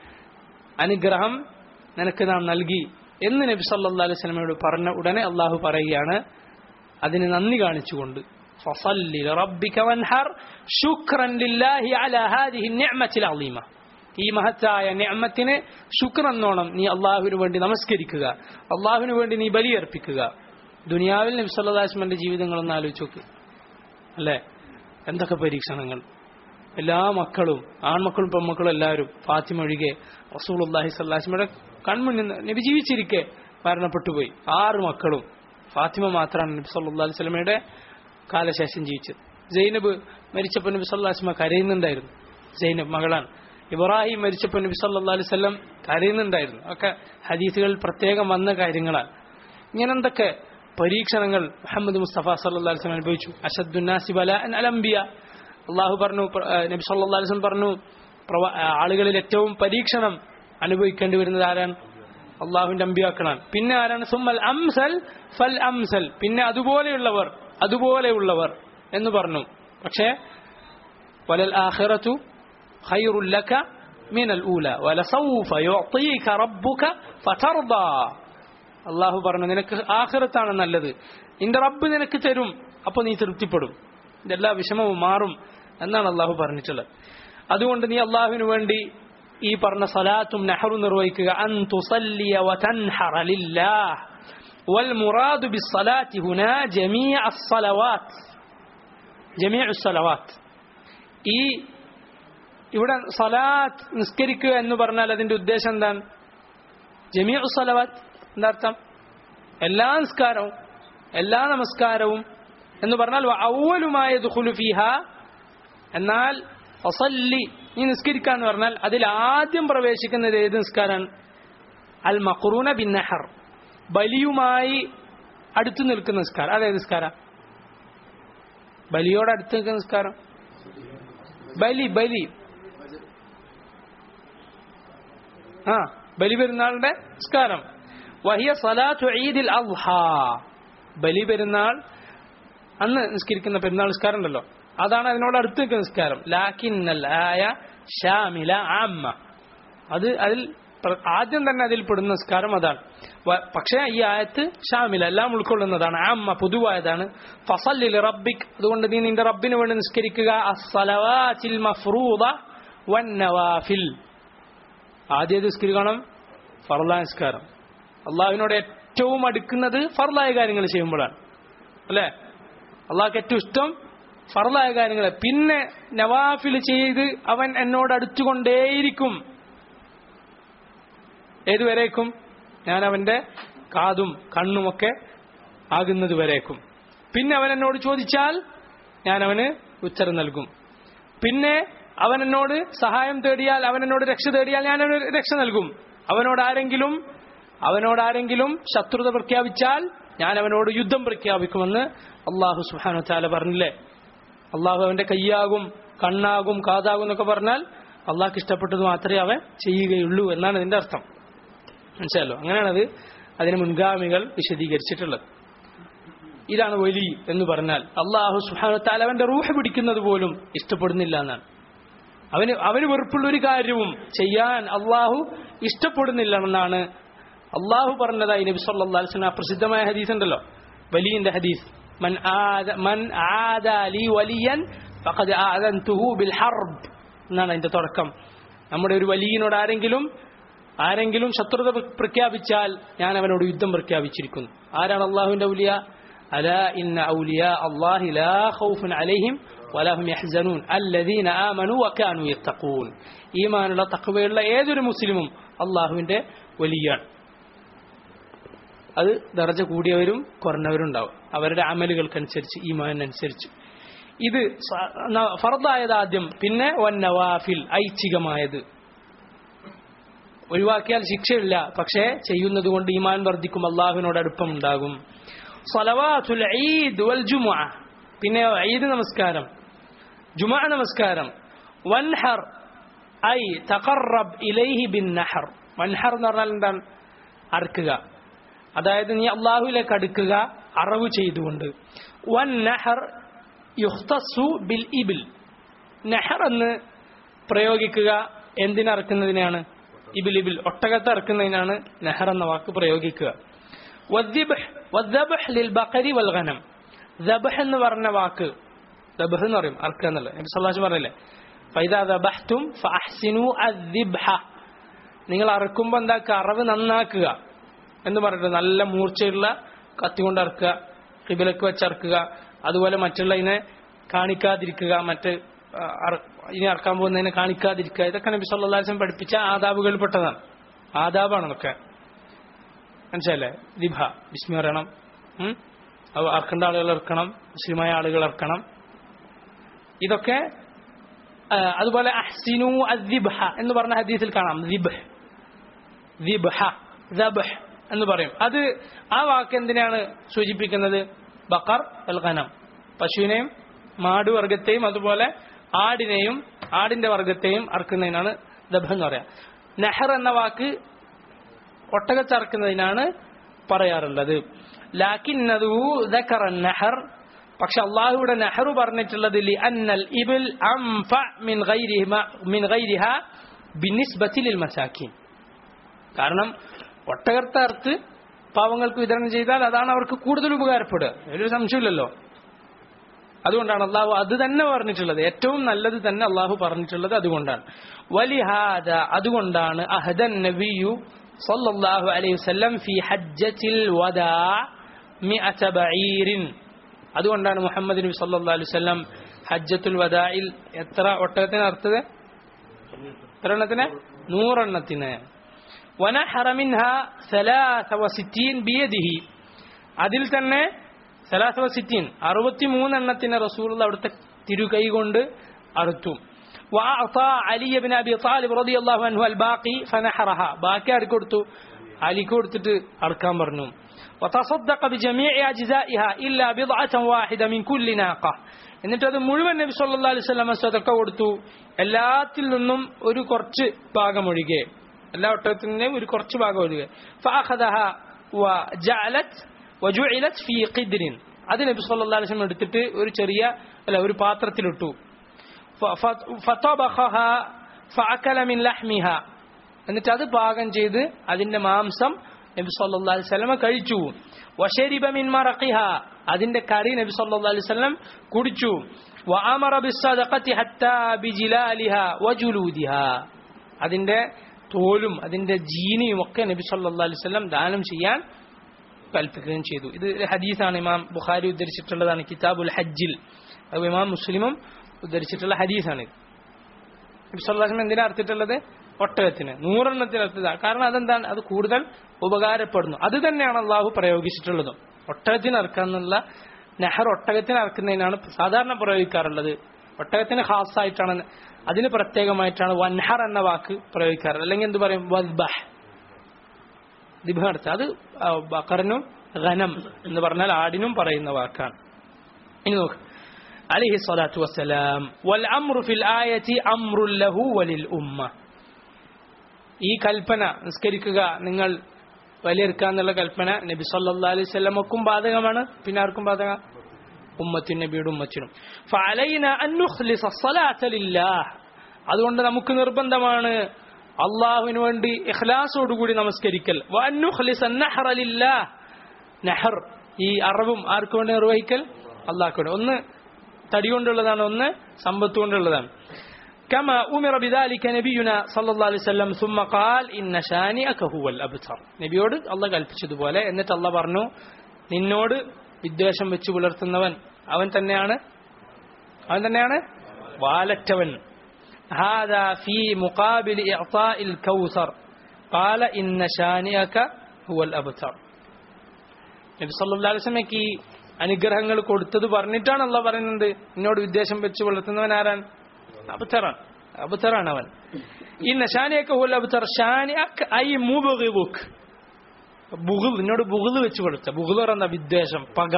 അനുഗ്രഹം നിനക്ക് നാം നൽകി എന്ന് നബി സല്ലല്ലാഹു അലൈഹി വസല്ലമയോട് പറഞ്ഞ ഉടനെ അള്ളാഹു പറയുകയാണ് അതിന് നന്ദി കാണിച്ചുകൊണ്ട് ഫസല്ലി ലറബ്ബിക വൻഹർ ശുക്രൻ ലില്ലാഹി അലാ ഹാദിഹി നിഅമത്തിൽ അളീമ ഈ മഹത്തായ നിഅമത്തിന് ശുക്രെന്നോണം നീ അള്ളാഹുവിന് വേണ്ടി നമസ്കരിക്കുക അള്ളാഹുവിന് വേണ്ടി നീ ബലിയർപ്പിക്കുക ദുനിയാവിൽ നബി സല്ലല്ലാഹു അലൈഹി വസല്ലമയുടെ ജീവിതങ്ങളൊന്ന് ആലോചിച്ച് നോക്ക് അല്ലേ എന്തൊക്കെ പരീക്ഷണങ്ങൾ എല്ലാ മക്കളും ആൺമക്കളും പെൺമക്കളും എല്ലാവരും ഫാത്തിമ ഒഴികെ റസൂലുള്ളാഹി സ്വല്ലാസ്മയുടെ കൺമുന്നിൽ നിന്ന് നബി ജീവിച്ചിരിക്കെ മരണപ്പെട്ടുപോയി ആറ് മക്കളും ഫാത്തിമ മാത്രമാണ് നബി സല്ലല്ലാഹു അലൈഹി വസല്ലമയുടെ കാലശേഷം ജീവിച്ചത് സൈനബ് മരിച്ചപ്പോൾ നബി സല്ലല്ലാഹു അലൈഹി വസല്ലം കരയുന്നുണ്ടായിരുന്നു സൈനബ് മകളാണ് ഇബ്രാഹിം മരിച്ചപ്പോൾ നബി സല്ലല്ലാഹു അലൈഹി വസല്ലം കരയുന്നുണ്ടായിരുന്നു ഒക്കെ ഹദീസുകളിൽ പ്രത്യേകം വന്ന കാര്യങ്ങളാണ് ഇങ്ങനെ എന്തൊക്കെ പരീക്ഷണങ്ങൾ മുഹമ്മദ് മുസ്തഫ സല്ലല്ലാഹു അലൈഹി വസല്ലം അനുഭവിച്ചു അഷദ്ദുന്നാസി ബലാഅൻ അൽ അംബിയ അള്ളാഹു പറഞ്ഞു പ്ര- ആ, നബി സല്ലല്ലാഹു അലൈഹി വസല്ലം പറഞ്ഞു പ്രവ- ആ, ആളുകളിൽ ഏറ്റവും പരീക്ഷണം അനുഭവിക്കേണ്ടി വരുന്നത് ആരാണ് അള്ളാഹുവിന്റെ അമ്പിയാക്കളാണ് പിന്നെ ആരാണ് സുമ്മൽ അംസൽ ഫൽ അംസൽ പിന്നെ അതുപോലെയുള്ളവർ അതുപോലെയുള്ളവർ എന്ന് പറഞ്ഞു പക്ഷേ വലൽ ആഖിറത്തു ഖൈറുൽ ലക മിനൽ ഊല വലസൗഫ യുഅതീക റബ്ബുക ഫതർദാ അള്ളാഹു പറഞ്ഞു നിനക്ക് ആഖിറത്താണ് നല്ലത് നിന്റെ റബ്ബ് നിനക്ക് തരും അപ്പോൾ നീ തൃപ്തിപ്പെടും ഇതെല്ലാ വിഷമവും മാറും എന്നാണ് അള്ളാഹു പറഞ്ഞിട്ടുള്ളത് അതുകൊണ്ട് നീ അള്ളാഹുവിന് വേണ്ടി ഈ പറഞ്ഞ സലാത്തും നെഹറും നിർവഹിക്കുക അൻ തുസല്ലിയ വതൻഹറ ലില്ലാഹ് والمراد بالصلاة هنا جميع الصلوات جميع الصلوات ഈ ഇവിടെ സലാത്ത് നിസ്കരിക്കുക എന്ന് പറഞ്ഞാൽ അതിന്റെ ഉദ്ദേശം എന്താണ് ജമീഉ സലവാത്ത് എന്താ അർത്ഥം എല്ലാ നിസ്കാരവും എല്ലാ നമസ്കാരവും എന്ന് പറഞ്ഞാൽ ഔവലുമായ ഫിഹ എന്നാൽ ഫസല്ലി നീ നിസ്കരിക്കുക എന്ന് പറഞ്ഞാൽ അതിൽ ആദ്യം പ്രവേശിക്കുന്നത് ഏത് നിസ്കാരമാണ് അൽ മഖറൂന ബിൻ നഹർ ബലിയുമായി അടുത്തു നിൽക്കുന്ന നിസ്കാരം അതേത് നിസ്കാരം ബലിയോട് അടുത്ത് നിൽക്കുന്ന നിസ്കാരം ബലി ബലി ആ ബലി പെരുന്നാളിന്റെ നിസ്കാരം വഹിയ സലാത്തു ഈദിൽ അദ്ഹ ബലി പെരുന്നാൾ അന്ന് നിസ്കരിക്കുന്ന പെരുന്നാൾ നിസ്കാരം ഉണ്ടല്ലോ അതാണ് അതിനോട് അടുത്ത് നിൽക്കുന്ന നിസ്കാരം ലാക്കിന്നൽ ആയ ഷാമില ആമ്മ അത് അതിൽ പ്ര- ആദ്യം തന്നെ അതിൽ പെടുന്ന നിസ്കാരം അതാണ് വ- പക്ഷേ ഈ ആയത്ത് ഷാമില എല്ലാം ഉൾക്കൊള്ളുന്നതാണ് ആമ്മ പൊതുവായതാണ് ഫസല്ലിൽ റബ്ബിക് അതുകൊണ്ട് നീ നിന്റെ റബ്ബിന് വേണ്ടി നിസ്കരിക്കുക അസ്സലവാത്തിൽ മഫ്റൂദ വന്നവാഫിൽ ആദ്യ നിസ്കരിക്കണം ഫർലാ നിസ്കാരം അള്ളാഹുവിനോട് ഏറ്റവും അടുക്കുന്നത് ഫർലായ കാര്യങ്ങൾ ചെയ്യുമ്പോഴാണ് അല്ലേ അള്ളാഹ്ക്ക് ഏറ്റവും ഇഷ്ടം ഫർലായ കാര്യങ്ങൾ പിന്നെ നവാഫിൽ ചെയ്ത് അവൻ എന്നോട് അടുത്തുകൊണ്ടേയിരിക്കും ഏതുവരേക്കും ഞാൻ അവന്റെ കാതും കണ്ണുമൊക്കെ ആകുന്നത് വരേക്കും പിന്നെ അവൻ എന്നോട് ചോദിച്ചാൽ ഞാൻ അവന് ഉത്തരം നൽകും പിന്നെ അവൻ എന്നോട് സഹായം തേടിയാൽ അവൻ എന്നോട് രക്ഷ തേടിയാൽ ഞാൻ അവന് രക്ഷ നൽകും അവനോട് ആരെങ്കിലും അവനോട് ആരെങ്കിലും ശത്രുത പ്രഖ്യാപിച്ചാൽ ഞാൻ അവനോട് യുദ്ധം പ്രഖ്യാപിക്കുമെന്ന് അള്ളാഹു സുഹാനു താല പറഞ്ഞില്ലേ അള്ളാഹു അവന്റെ കയ്യാകും കണ്ണാകും കാതാകും എന്നൊക്കെ പറഞ്ഞാൽ അള്ളാഹ്ക്ക് ഇഷ്ടപ്പെട്ടത് മാത്രമേ അവൻ ചെയ്യുകയുള്ളൂ എന്നാണ് ഇതിന്റെ അർത്ഥം മനസ്സിലല്ലോ അങ്ങനെയാണത് അതിന് മുൻഗാമികൾ വിശദീകരിച്ചിട്ടുള്ളത് ഇതാണ് വലി എന്ന് പറഞ്ഞാൽ അള്ളാഹു സുഹാനത്താൽ അവന്റെ റൂഹ് പിടിക്കുന്നത് പോലും ഇഷ്ടപ്പെടുന്നില്ല എന്നാണ് അവന് അവന് വെറുപ്പുള്ള ഒരു കാര്യവും ചെയ്യാൻ അള്ളാഹു ഇഷ്ടപ്പെടുന്നില്ല എന്നാണ് അള്ളാഹു പറഞ്ഞതായി നബി സല്ലല്ലാഹു അലൈഹി വസല്ലം ആ പ്രസിദ്ധമായ ഹദീസ് ഉണ്ടല്ലോ വലിയന്റെ ഹദീസ് മൻ ആദ മൻ ആദ ലി വലിയൻ ഫഖദ് ആദൻതുഹു ബിൽ ഹർബ് എന്നാണ് അതിന്റെ തുടക്കം നമ്മുടെ ഒരു വലിയനോട് ആരെങ്കിലും ആരെങ്കിലും ശത്രുത പ്ര- പ്രഖ്യാപിച്ചാൽ ഞാൻ അവനോട് യുദ്ധം പ്രഖ്യാപിച്ചിരിക്കുന്നു ആരാണ് അള്ളാഹുവിന്റെ ഔലിയ അല ഇന്ന ഔലിയ അള്ളാഹി ലാ ഖൗഫുൻ അലൈഹിം വലാഹും യഹ്സനൂൻ അല്ലദീന ആമനു വകാനു യത്തഖൂൻ ഈമാനുള്ള തഖ്വയുള്ള ഏതൊരു മുസ്ലിമും അള്ളാഹുവിന്റെ വലിയാണ് അത് ദർജ കൂടിയവരും കുറഞ്ഞവരും ഉണ്ടാവും അവരുടെ അമലുകൾക്കനുസരിച്ച് ഈമാനനുസരിച്ച് ഇത് സ- ന- ഫർദായത് ആദ്യം പിന്നെ വൻ നവാഫിൽ ഐച്ഛികമായത് ഒഴിവാക്കിയാൽ ശിക്ഷയില്ല പക്ഷേ ചെയ്യുന്നത് കൊണ്ട് ഈമാൻ വർദ്ധിക്കും അള്ളാഹുവിനോട് അടുപ്പമുണ്ടാകും സലവാത്തുൽ ഈദ് വൽ ജുമുഅ പിന്നെ ഈദ് നമസ്കാരം ജുമുഅ നമസ്കാരം വൻഹർ ഐ തഖറബ് ഇലൈഹി ബിൻ നഹർ വൻഹർ എന്ന് പറഞ്ഞാൽ എന്താണ് അറുക്കുക അതായത് നീ അള്ളാഹുവിലേക്ക് അടുക്കുക അറവ് ചെയ്തുകൊണ്ട് വൻ നഹർ യുഖ്തസു ബിൽ ഇബിൽ നെഹർ എന്ന് പ്രയോഗിക്കുക എന്തിനറക്കുന്നതിനാണ് ഇബിൽ ഇബിൽ ഒട്ടകത്ത് ഇറക്കുന്നതിനാണ് നെഹർ എന്ന വാക്ക് പ്രയോഗിക്കുക വദ്ദിബ്ഹ് വദ്ദബ്ഹ് ലിൽ ബഖരി വൽ ഗനം ദബ്ഹ് എന്ന് പറഞ്ഞ വാക്ക് ദബ്ഹ് എന്ന് പറയും അർക്കുക എന്നുള്ളത് നബി സല്ലല്ലാഹു അലൈഹി പറഞ്ഞില്ലേ ഫൈദാ ദബഹ്തും ഫഅഹ്സിനു അദ്ദിബ്ഹ നിങ്ങൾ അറക്കുമ്പോൾ എന്താക്കുക അറവ് നന്നാക്കുക എന്ന് പറഞ്ഞിട്ട് നല്ല മൂർച്ചയുള്ള കത്തി കൊണ്ട് അറക്കുക കിബിലക്ക് വെച്ചറക്കുക അതുപോലെ മറ്റുള്ളതിനെ കാണിക്കാതിരിക്കുക മറ്റ് ആ, അറ- ഇനി അറക്കാൻ പോകുന്നതിനെ കാണിക്കാതിരിക്കുക ഇതൊക്കെ നബി സല്ലല്ലാഹു അലൈഹി വസല്ലം പഠിപ്പിച്ച ആദാബുകളിൽപ്പെട്ടതാണ് ആദാബാണ് അതൊക്കെ മനസ്സിലല്ലേ ദിഭ ബിസ്മി പറയണം ഉം? അത് അറക്കേണ്ട ആളുകൾ ഇറക്കണം മുസ്ലിമായ ആളുകൾ ഇറക്കണം ഇതൊക്കെ ആ, അതുപോലെ അഹ്സിനു അദ്ദിബ്ഹ എന്ന് പറഞ്ഞ ഹദീസിൽ കാണാം ദിബ്ഹ് ദിബ്ഹ ദബ്ഹ് എന്ന് പറയും അത് ആ വാക്ക് എന്തിനാണ് സൂചിപ്പിക്കുന്നത് ബക്കർ അൽ ഖനം പശുവിനെയും മാട് വർഗത്തെയും അതുപോലെ ആടിനെയും ആടിന്റെ വർഗത്തെയും അറക്കുന്നതിനാണ് ദബ് എന്ന് പറയാം നെഹർ എന്ന വാക്ക് ഒട്ടകച്ചറക്കുന്നതിനാണ് പറയാറുള്ളത് ലാക്കിന്നതു ദക്കറ നെഹർ പക്ഷെ അള്ളാഹുവിടെ നെഹ്റു പറഞ്ഞിട്ടുള്ളത് ലി അന്നൽ ഇബിൽ അംഫ മിൻ ഗൈരിഹിമ മിൻ ഗൈരിഹ ബിനിസ്ബത്തി ലിൽ മസാക്കീൻ കാരണം ഒട്ടകർത്തർത്ത് പാവങ്ങൾക്ക് വിതരണം ചെയ്താൽ അതാണ് അവർക്ക് കൂടുതൽ ഉപകാരപ്പെടുക ഒരു സംശയമില്ലല്ലോ അതുകൊണ്ടാണ് അള്ളാഹു അത് തന്നെ പറഞ്ഞിട്ടുള്ളത് ഏറ്റവും നല്ലത് തന്നെ അള്ളാഹു പറഞ്ഞിട്ടുള്ളത് അതുകൊണ്ടാണ് വലിഹാദ അതുകൊണ്ടാണ് അഹദൻ നബിയു സല്ലല്ലാഹു അലൈഹി വസല്ലം ഫി ഹജ്ജത്തിൽ വദാ മിഅത ബഈറിൻ അതുകൊണ്ടാണ് മുഹമ്മദ് നബി സല്ലല്ലാഹു അലൈഹി വസല്ലം ഹജ്ജത്തുൽ വദായിൽ എത്ര ഒട്ടകത്തിന് അർത്ഥത് എത്ര എണ്ണത്തിന് നൂറെണ്ണത്തിന് വനഹറ മിൻഹ സലാസ വസിറ്റീൻ ബിയദിഹി അതിൽ തന്നെ സലാസ വസിറ്റീൻ അറുപത്തി മൂന്നെണ്ണത്തിന് റസൂൽ അവിടുത്തെ തിരുകൈ കൊണ്ട് അറുത്തു وأعطى علي بن أبي طالب رضي الله عنه الباقي فنحرها باقي أركضت علي كورتت أركام برنوم وتصدق بجميع أجزائها إلا بضعة واحدة من كل ناقة എന്നിട്ട് അത് മുഴുവൻ നബി സല്ലല്ലാഹു അലൈഹി വസല്ലം സദക്ക കൊടുത്തു എല്ലാത്തിൽ നിന്നും ഒരു കുറച്ച് ഭാഗം ഒഴികെ എല്ലാ ഒട്ടകത്തിന്റെയും ഒരു കുറച്ച് ഭാഗം ഒഴികെ ഫഅഖദഹ വജഅലത് വജുഇലത് ഫീ ഖിദ്രിൻ അത് നബി സല്ലല്ലാഹു അലൈഹി വസല്ലം എടുത്തിട്ട് ഒരു ചെറിയ അല്ല ഒരു പാത്രത്തിലിട്ടു ഫ- ഫ- ഫതബഖഹ ഫഅകല മിൻ ലഹ്മിഹ എന്നിട്ട് അത് പാകം ചെയ്ത് അതിന്റെ മാംസം നബി സല്ലല്ലാഹു അലൈഹി വസല്ലം കഴിച്ചു വശരിബ മിൻ മറഖിഹ അതിന്റെ കറി നബി സല്ലല്ലാഹു അലൈഹി വസല്ലം കുടിച്ചു വഅമറ ബിസ്സദഖതി ഹത്താ ബിജിലാലിഹ വജുലൂദിഹ അതിന്റെ തോലും അതിന്റെ ജീനിയും ഒക്കെ നബി സല്ലല്ലാഹു അലൈഹി വസല്ലം ദാനം ചെയ്യാൻ കൽപ്പിക്കുകയും ചെയ്തു ഇത് ഒരു ഹദീസാണ് ഇമാം ബുഖാരി ഉദ്ധരിച്ചിട്ടുള്ളതാണ് കിതാബുൽ ഹജ്ജിൽ അത് ഇമാം മുസ്ലിമും ഉദ്ധരിച്ചിട്ടുള്ള ഹദീസാണ് ഇത് നബി സല്ലല്ലാഹു അലൈഹി വസല്ലം എന്തിനാ അർത്ഥിട്ടുള്ളത് ഒട്ടകത്തിന് നൂറെണ്ണത്തിന് അർത്ഥത കാരണം അതെന്താണ് അത് കൂടുതൽ ഉപകാരപ്പെടുന്നു അത് തന്നെയാണ് അള്ളാഹു പ്രയോഗിച്ചിട്ടുള്ളതും ഒട്ടകത്തിന് അറക്കാന്നുള്ള നെഹർ ഒട്ടകത്തിന് അറക്കുന്നതിനാണ് സാധാരണ പ്രയോഗിക്കാറുള്ളത് ഒട്ടകത്തിന് ഖാസായിട്ടാണ് അതിന് പ്രത്യേകമായിട്ടാണ് വൻഹർ എന്ന വാക്ക് പ്രയോഗിക്കാറ് അല്ലെങ്കിൽ എന്ത് പറയും വദ്ബഹ് ദിബ് നടത്തുക അത് ആ, ബക്കറിനും ഖനം എന്ന് പറഞ്ഞാൽ ആടിനും പറയുന്ന വാക്കാണ് ഇനി നോക്ക് عليه الصلاة والسلام والأمر في الآية أمر له وللأمة ഈ കൽപ്പന നിസ്കരിക്കുക നിങ്ങൾ വലിയെടുക്കുക എന്നുള്ള കൽപ്പന നബി സല്ലാ അലൈഹി സ്വലമക്കും ബാധകമാണ് പിന്നെ ആർക്കും ബാധക ഉമ്മത്തിനും നബിയുടെ ഉമ്മത്തിനും ഫഅലൈന അൻ നുഖ്ലിസ الصلاة لله അതുകൊണ്ട് നമുക്ക് നിർബന്ധമാണ് അള്ളാഹുവിന് വേണ്ടി ഇഖ്ലാസോടുകൂടി നമസ്കരിക്കൽ വഅൻ നുഖ്ലിസ النحر لله നഹർ ഈ അറവും ആർക്ക് വേണ്ടി നിർവഹിക്കൽ അള്ളാഹ്ക്ക് വേണ്ടി ഒന്ന് തടി കൊണ്ടുള്ളതാണ് ഒന്ന് സമ്പത്ത് കൊണ്ടുള്ളതാണ് كما أمر بذلك نبينا صلى الله عليه وسلم ثم قال إن شانئك هو الأبتر നബിയോട് അള്ളാഹ് കൽപ്പിച്ചതുപോലെ എന്നിട്ട് അള്ളാഹ് പറഞ്ഞു നിന്നോട് വിദ്വേഷം വെച്ച് പുലർത്തുന്നവൻ അവൻ തന്നെയാണ് അവൻ തന്നെയാണ് വാലറ്റവൻ هذا في مقابل إعطاء الكوثر قال إن شانئك هو الأبتر നബി സല്ലല്ലാഹു അലൈഹി വസല്ലമയ്ക്ക് ഈ അനുഗ്രഹങ്ങൾ കൊടുത്തത് പറഞ്ഞിട്ടാണ് അല്ല പറയുന്നത് എന്നോട് വിദ്വേഷം വെച്ച് പുലർത്തുന്നവൻ ആരാൻ അബുത്തറാണ് അബുത്തറാണ് അവൻ ഈ നഷാനിയൊക്കെ ഹുൽ അബുത്തർ ഷാനിയക് ഐ മുബുക്ക് ബുഗുൽ എന്നോട് ബുഗുൽ വെച്ച് കൊടുത്ത ബുഗുൽ പറയുന്ന വിദ്വേഷം പക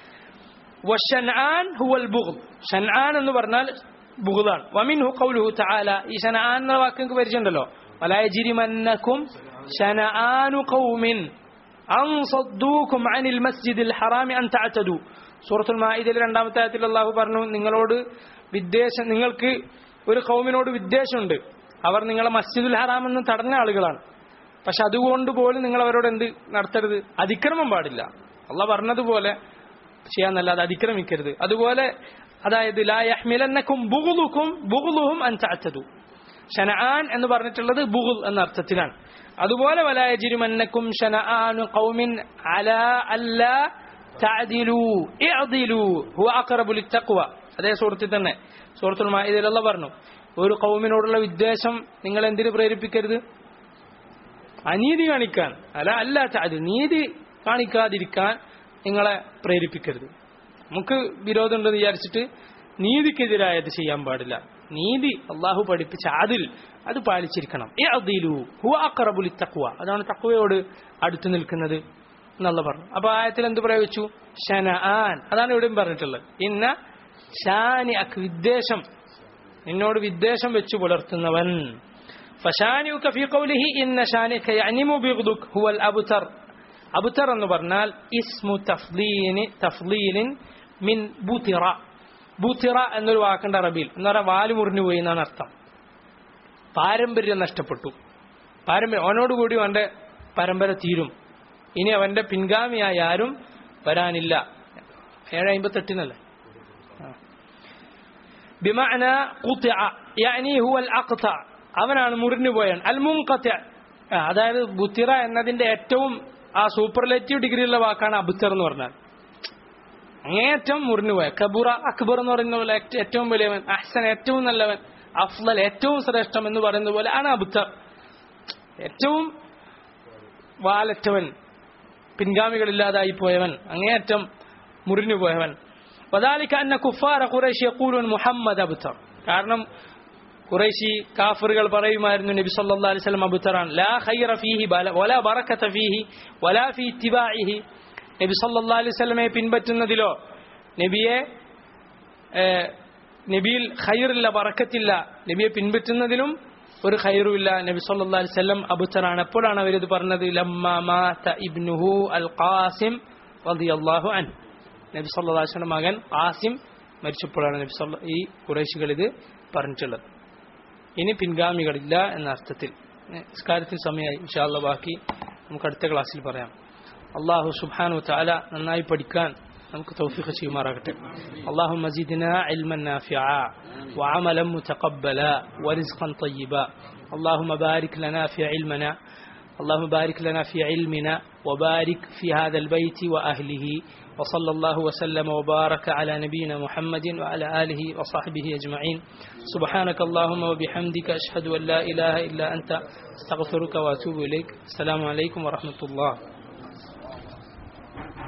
വഷൻആൻ ഹുവൽ ബുഗുൽ ഷൻആൻ എന്ന് പറഞ്ഞാൽ ബുഗുലാണ് വമിൻഹു ഖൗലുഹു തആല ഈ ഷൻആൻ എന്ന വാക്ക് നിങ്ങൾക്ക് പരിചയമുണ്ടല്ലോ വലാ യജ്രിമന്നകും ഷനആനു ഖൗമിൻ അൻ സദ്ദൂകും അനിൽ മസ്ജിദിൽ ഹറാമി അൻ തഅതദു സൂറത്തുൽ മാഇദയിൽ രണ്ടാമത്തെ ആയത്തിൽ അല്ലാഹു പറഞ്ഞു നിങ്ങളോട് വിദ്വേഷം നിങ്ങൾക്ക് ഒരു ഖൗമിനോട് വിദ്വേഷമുണ്ട് അവർ നിങ്ങളെ മസ്ജിദുൽ ഹറാം എന്ന് തടഞ്ഞ ആളുകളാണ് പക്ഷെ അതുകൊണ്ട് പോലും നിങ്ങൾ അവരോട് എന്ത് നടത്തരുത് അതിക്രമം പാടില്ല അള്ള പറഞ്ഞതുപോലെ ചെയ്യാന്നല്ലാതെ അതിക്രമിക്കരുത് അതുപോലെ അതായത് ലാ യഹ്മിലന്നക്കും ബുഗുലുക്കും ബുഗുലുഹും അൻ തഅതദു ഷനആൻ എന്ന് പറഞ്ഞിട്ടുള്ളത് ബുഗുൽ എന്ന അർത്ഥത്തിലാണ് അതുപോലെ വലായ ജിരുമന്നക്കും ഷനആനു ഖൗമിൻ അലാ അല്ലാ തഅദിലു ഇഅദിലു ഹുവ അഖറബു ലിത്തഖ്വ അതേ സൂറത്തിൽ തന്നെ സൂറത്തുൽ മാഇദയിൽ അല്ലാഹ് പറഞ്ഞു ഒരു ഖൗമിനോടുള്ള വിദ്വേഷം നിങ്ങൾ എന്തിനു പ്രേരിപ്പിക്കരുത് അനീതി കാണിക്കാൻ അല്ല അല്ല അത് നീതി കാണിക്കാതിരിക്കാൻ നിങ്ങളെ പ്രേരിപ്പിക്കരുത് നമുക്ക് വിരോധമുണ്ടെന്ന് വിചാരിച്ചിട്ട് നീതിക്കെതിരായത് ചെയ്യാൻ പാടില്ല നീതി അള്ളാഹു പഠിപ്പിച്ച അതിൽ അത് പാലിച്ചിരിക്കണം ഏ അതിലു ഹുവ അക്കറബുലി തക്വ അതാണ് തക്വയോട് അടുത്തു നിൽക്കുന്നത് എന്നുള്ള പറഞ്ഞു അപ്പൊ ആയത്തിൽ എന്ത് പ്രയോഗിച്ചു ഷന ആൻ അതാണ് ഇവിടെയും പറഞ്ഞിട്ടുള്ളത് ഇന്ന ഷാനി അക്ക് വിദ്വേഷം നിന്നോട് വിദ്വേഷം വെച്ചു പുലർത്തുന്നവൻ فشانك في قوله إن شانك يعني مبغضك هو الأبتر أبتر എന്ന് പറഞ്ഞാൽ اسم تفضيل تفضيل من بوتر ബുത്തിറ എന്നൊരു വാക്കുണ്ട് അറബിയിൽ എന്ന് പറഞ്ഞാൽ വാല് മുറിഞ്ഞു പോയി എന്നാണ് അർത്ഥം പാരമ്പര്യം നഷ്ടപ്പെട്ടു പാരമ്പര്യം അവനോടുകൂടി അവന്റെ പരമ്പര തീരും ഇനി അവന്റെ പിൻഗാമിയായി ആരും വരാനില്ല ഏഴ് അമ്പത്തെട്ടിനല്ലേ ബിമഅന ഖുത്തിഅ യഅനി ഹുവൽ അഖ്ത അവനാണ് മുറിഞ്ഞു പോയവൻ അൽ മുൻഖത്തി അതായത് ബുത്തിറ എന്നതിന്റെ ഏറ്റവും ആ സൂപ്പർലേറ്റീവ് ഡിഗ്രിയുള്ള വാക്കാണ് അബുത്തർ എന്ന് പറഞ്ഞാൽ അങ്ങേറ്റം മുറിഞ്ഞുപോയ കബുറ അക്ബർ എന്ന് പറയുന്ന പോലെ ഏറ്റ- ഏറ്റവും വലിയവൻ അഹ്സൻ ഏറ്റവും നല്ലവൻ അഫ്ലൽ ഏറ്റവും ശ്രേഷ്ഠം എന്ന് പറയുന്ന പോലെ ആണ് അബുത്തർ ഏറ്റവും വാലറ്റവൻ പിൻഗാമികളില്ലാതായി പോയവൻ അങ്ങേയറ്റം മുറിഞ്ഞുപോയവൻ وذلك أن كفار قريش يقولون محمد أبتر കാരണം ഖുറൈശി കാഫറുകൾ പറയുമായിരുന്നു നബി സല്ലല്ലാഹു അലൈഹി വസല്ലം അബുത്തറാൻ ലാ ഖൈറ ഫീഹി ബല വലാ ബറക്കത ഫീഹി വലാ ഫീ ഇത്തിബാഇഹി നബി സല്ലല്ലാഹു അലൈഹി വസല്ലമയെ പിൻപറ്റുന്നതിലോ നബിയെ ഏഹ്, നബിയിൽ ഖൈറില്ല ബറക്കത്തില്ല നബിയെ പിൻപറ്റുന്നതിലും ഒരു ഖൈറുമില്ല നബി സല്ലല്ലാഹു അലൈഹി വസല്ലം അബുത്തറാണ് എപ്പോഴാണ് അവരിത് പറഞ്ഞത് ലമ്മ മാത ഇബ്നുഹു അൽ ഖാസിം റളിയല്ലാഹു അൻഹു നബി സല്ലല്ലാഹു അലൈഹി വസല്ലം മകൻ ഖാസിം മരിച്ചപ്പോഴാണ് നബി സല്ല ഈ ഖുറൈശികൾ ഇത് പറഞ്ഞിട്ടുള്ളത് ഇനി പിൻഗാമികളില്ല എന്ന അർത്ഥത്തിൽ നിസ്കാരത്തിന് സമയമായി ഇൻഷാല്ല ബാക്കി നമുക്ക് അടുത്ത ക്ലാസ്സിൽ പറയാം അള്ളാഹു സുബ്ഹാനു തആല നന്നായി പഠിക്കാൻ നമുക്ക് തൗഫീഖ് ചെയ്യുമാറാകട്ടെ اللهم زدنا علما نافعا وعملا متقبلا ورزقا طيبا اللهم بارك لنا في علمنا اللهم بارك لنا في علمنا وبارك في هذا البيت وأهله وصلى الله وسلم وبارك على نبينا محمد وعلى آله وصحبه أجمعين سبحانك اللهم وبحمدك أشهد أن لا إله إلا أنت استغفرك وأتوب إليك السلام عليكم ورحمة الله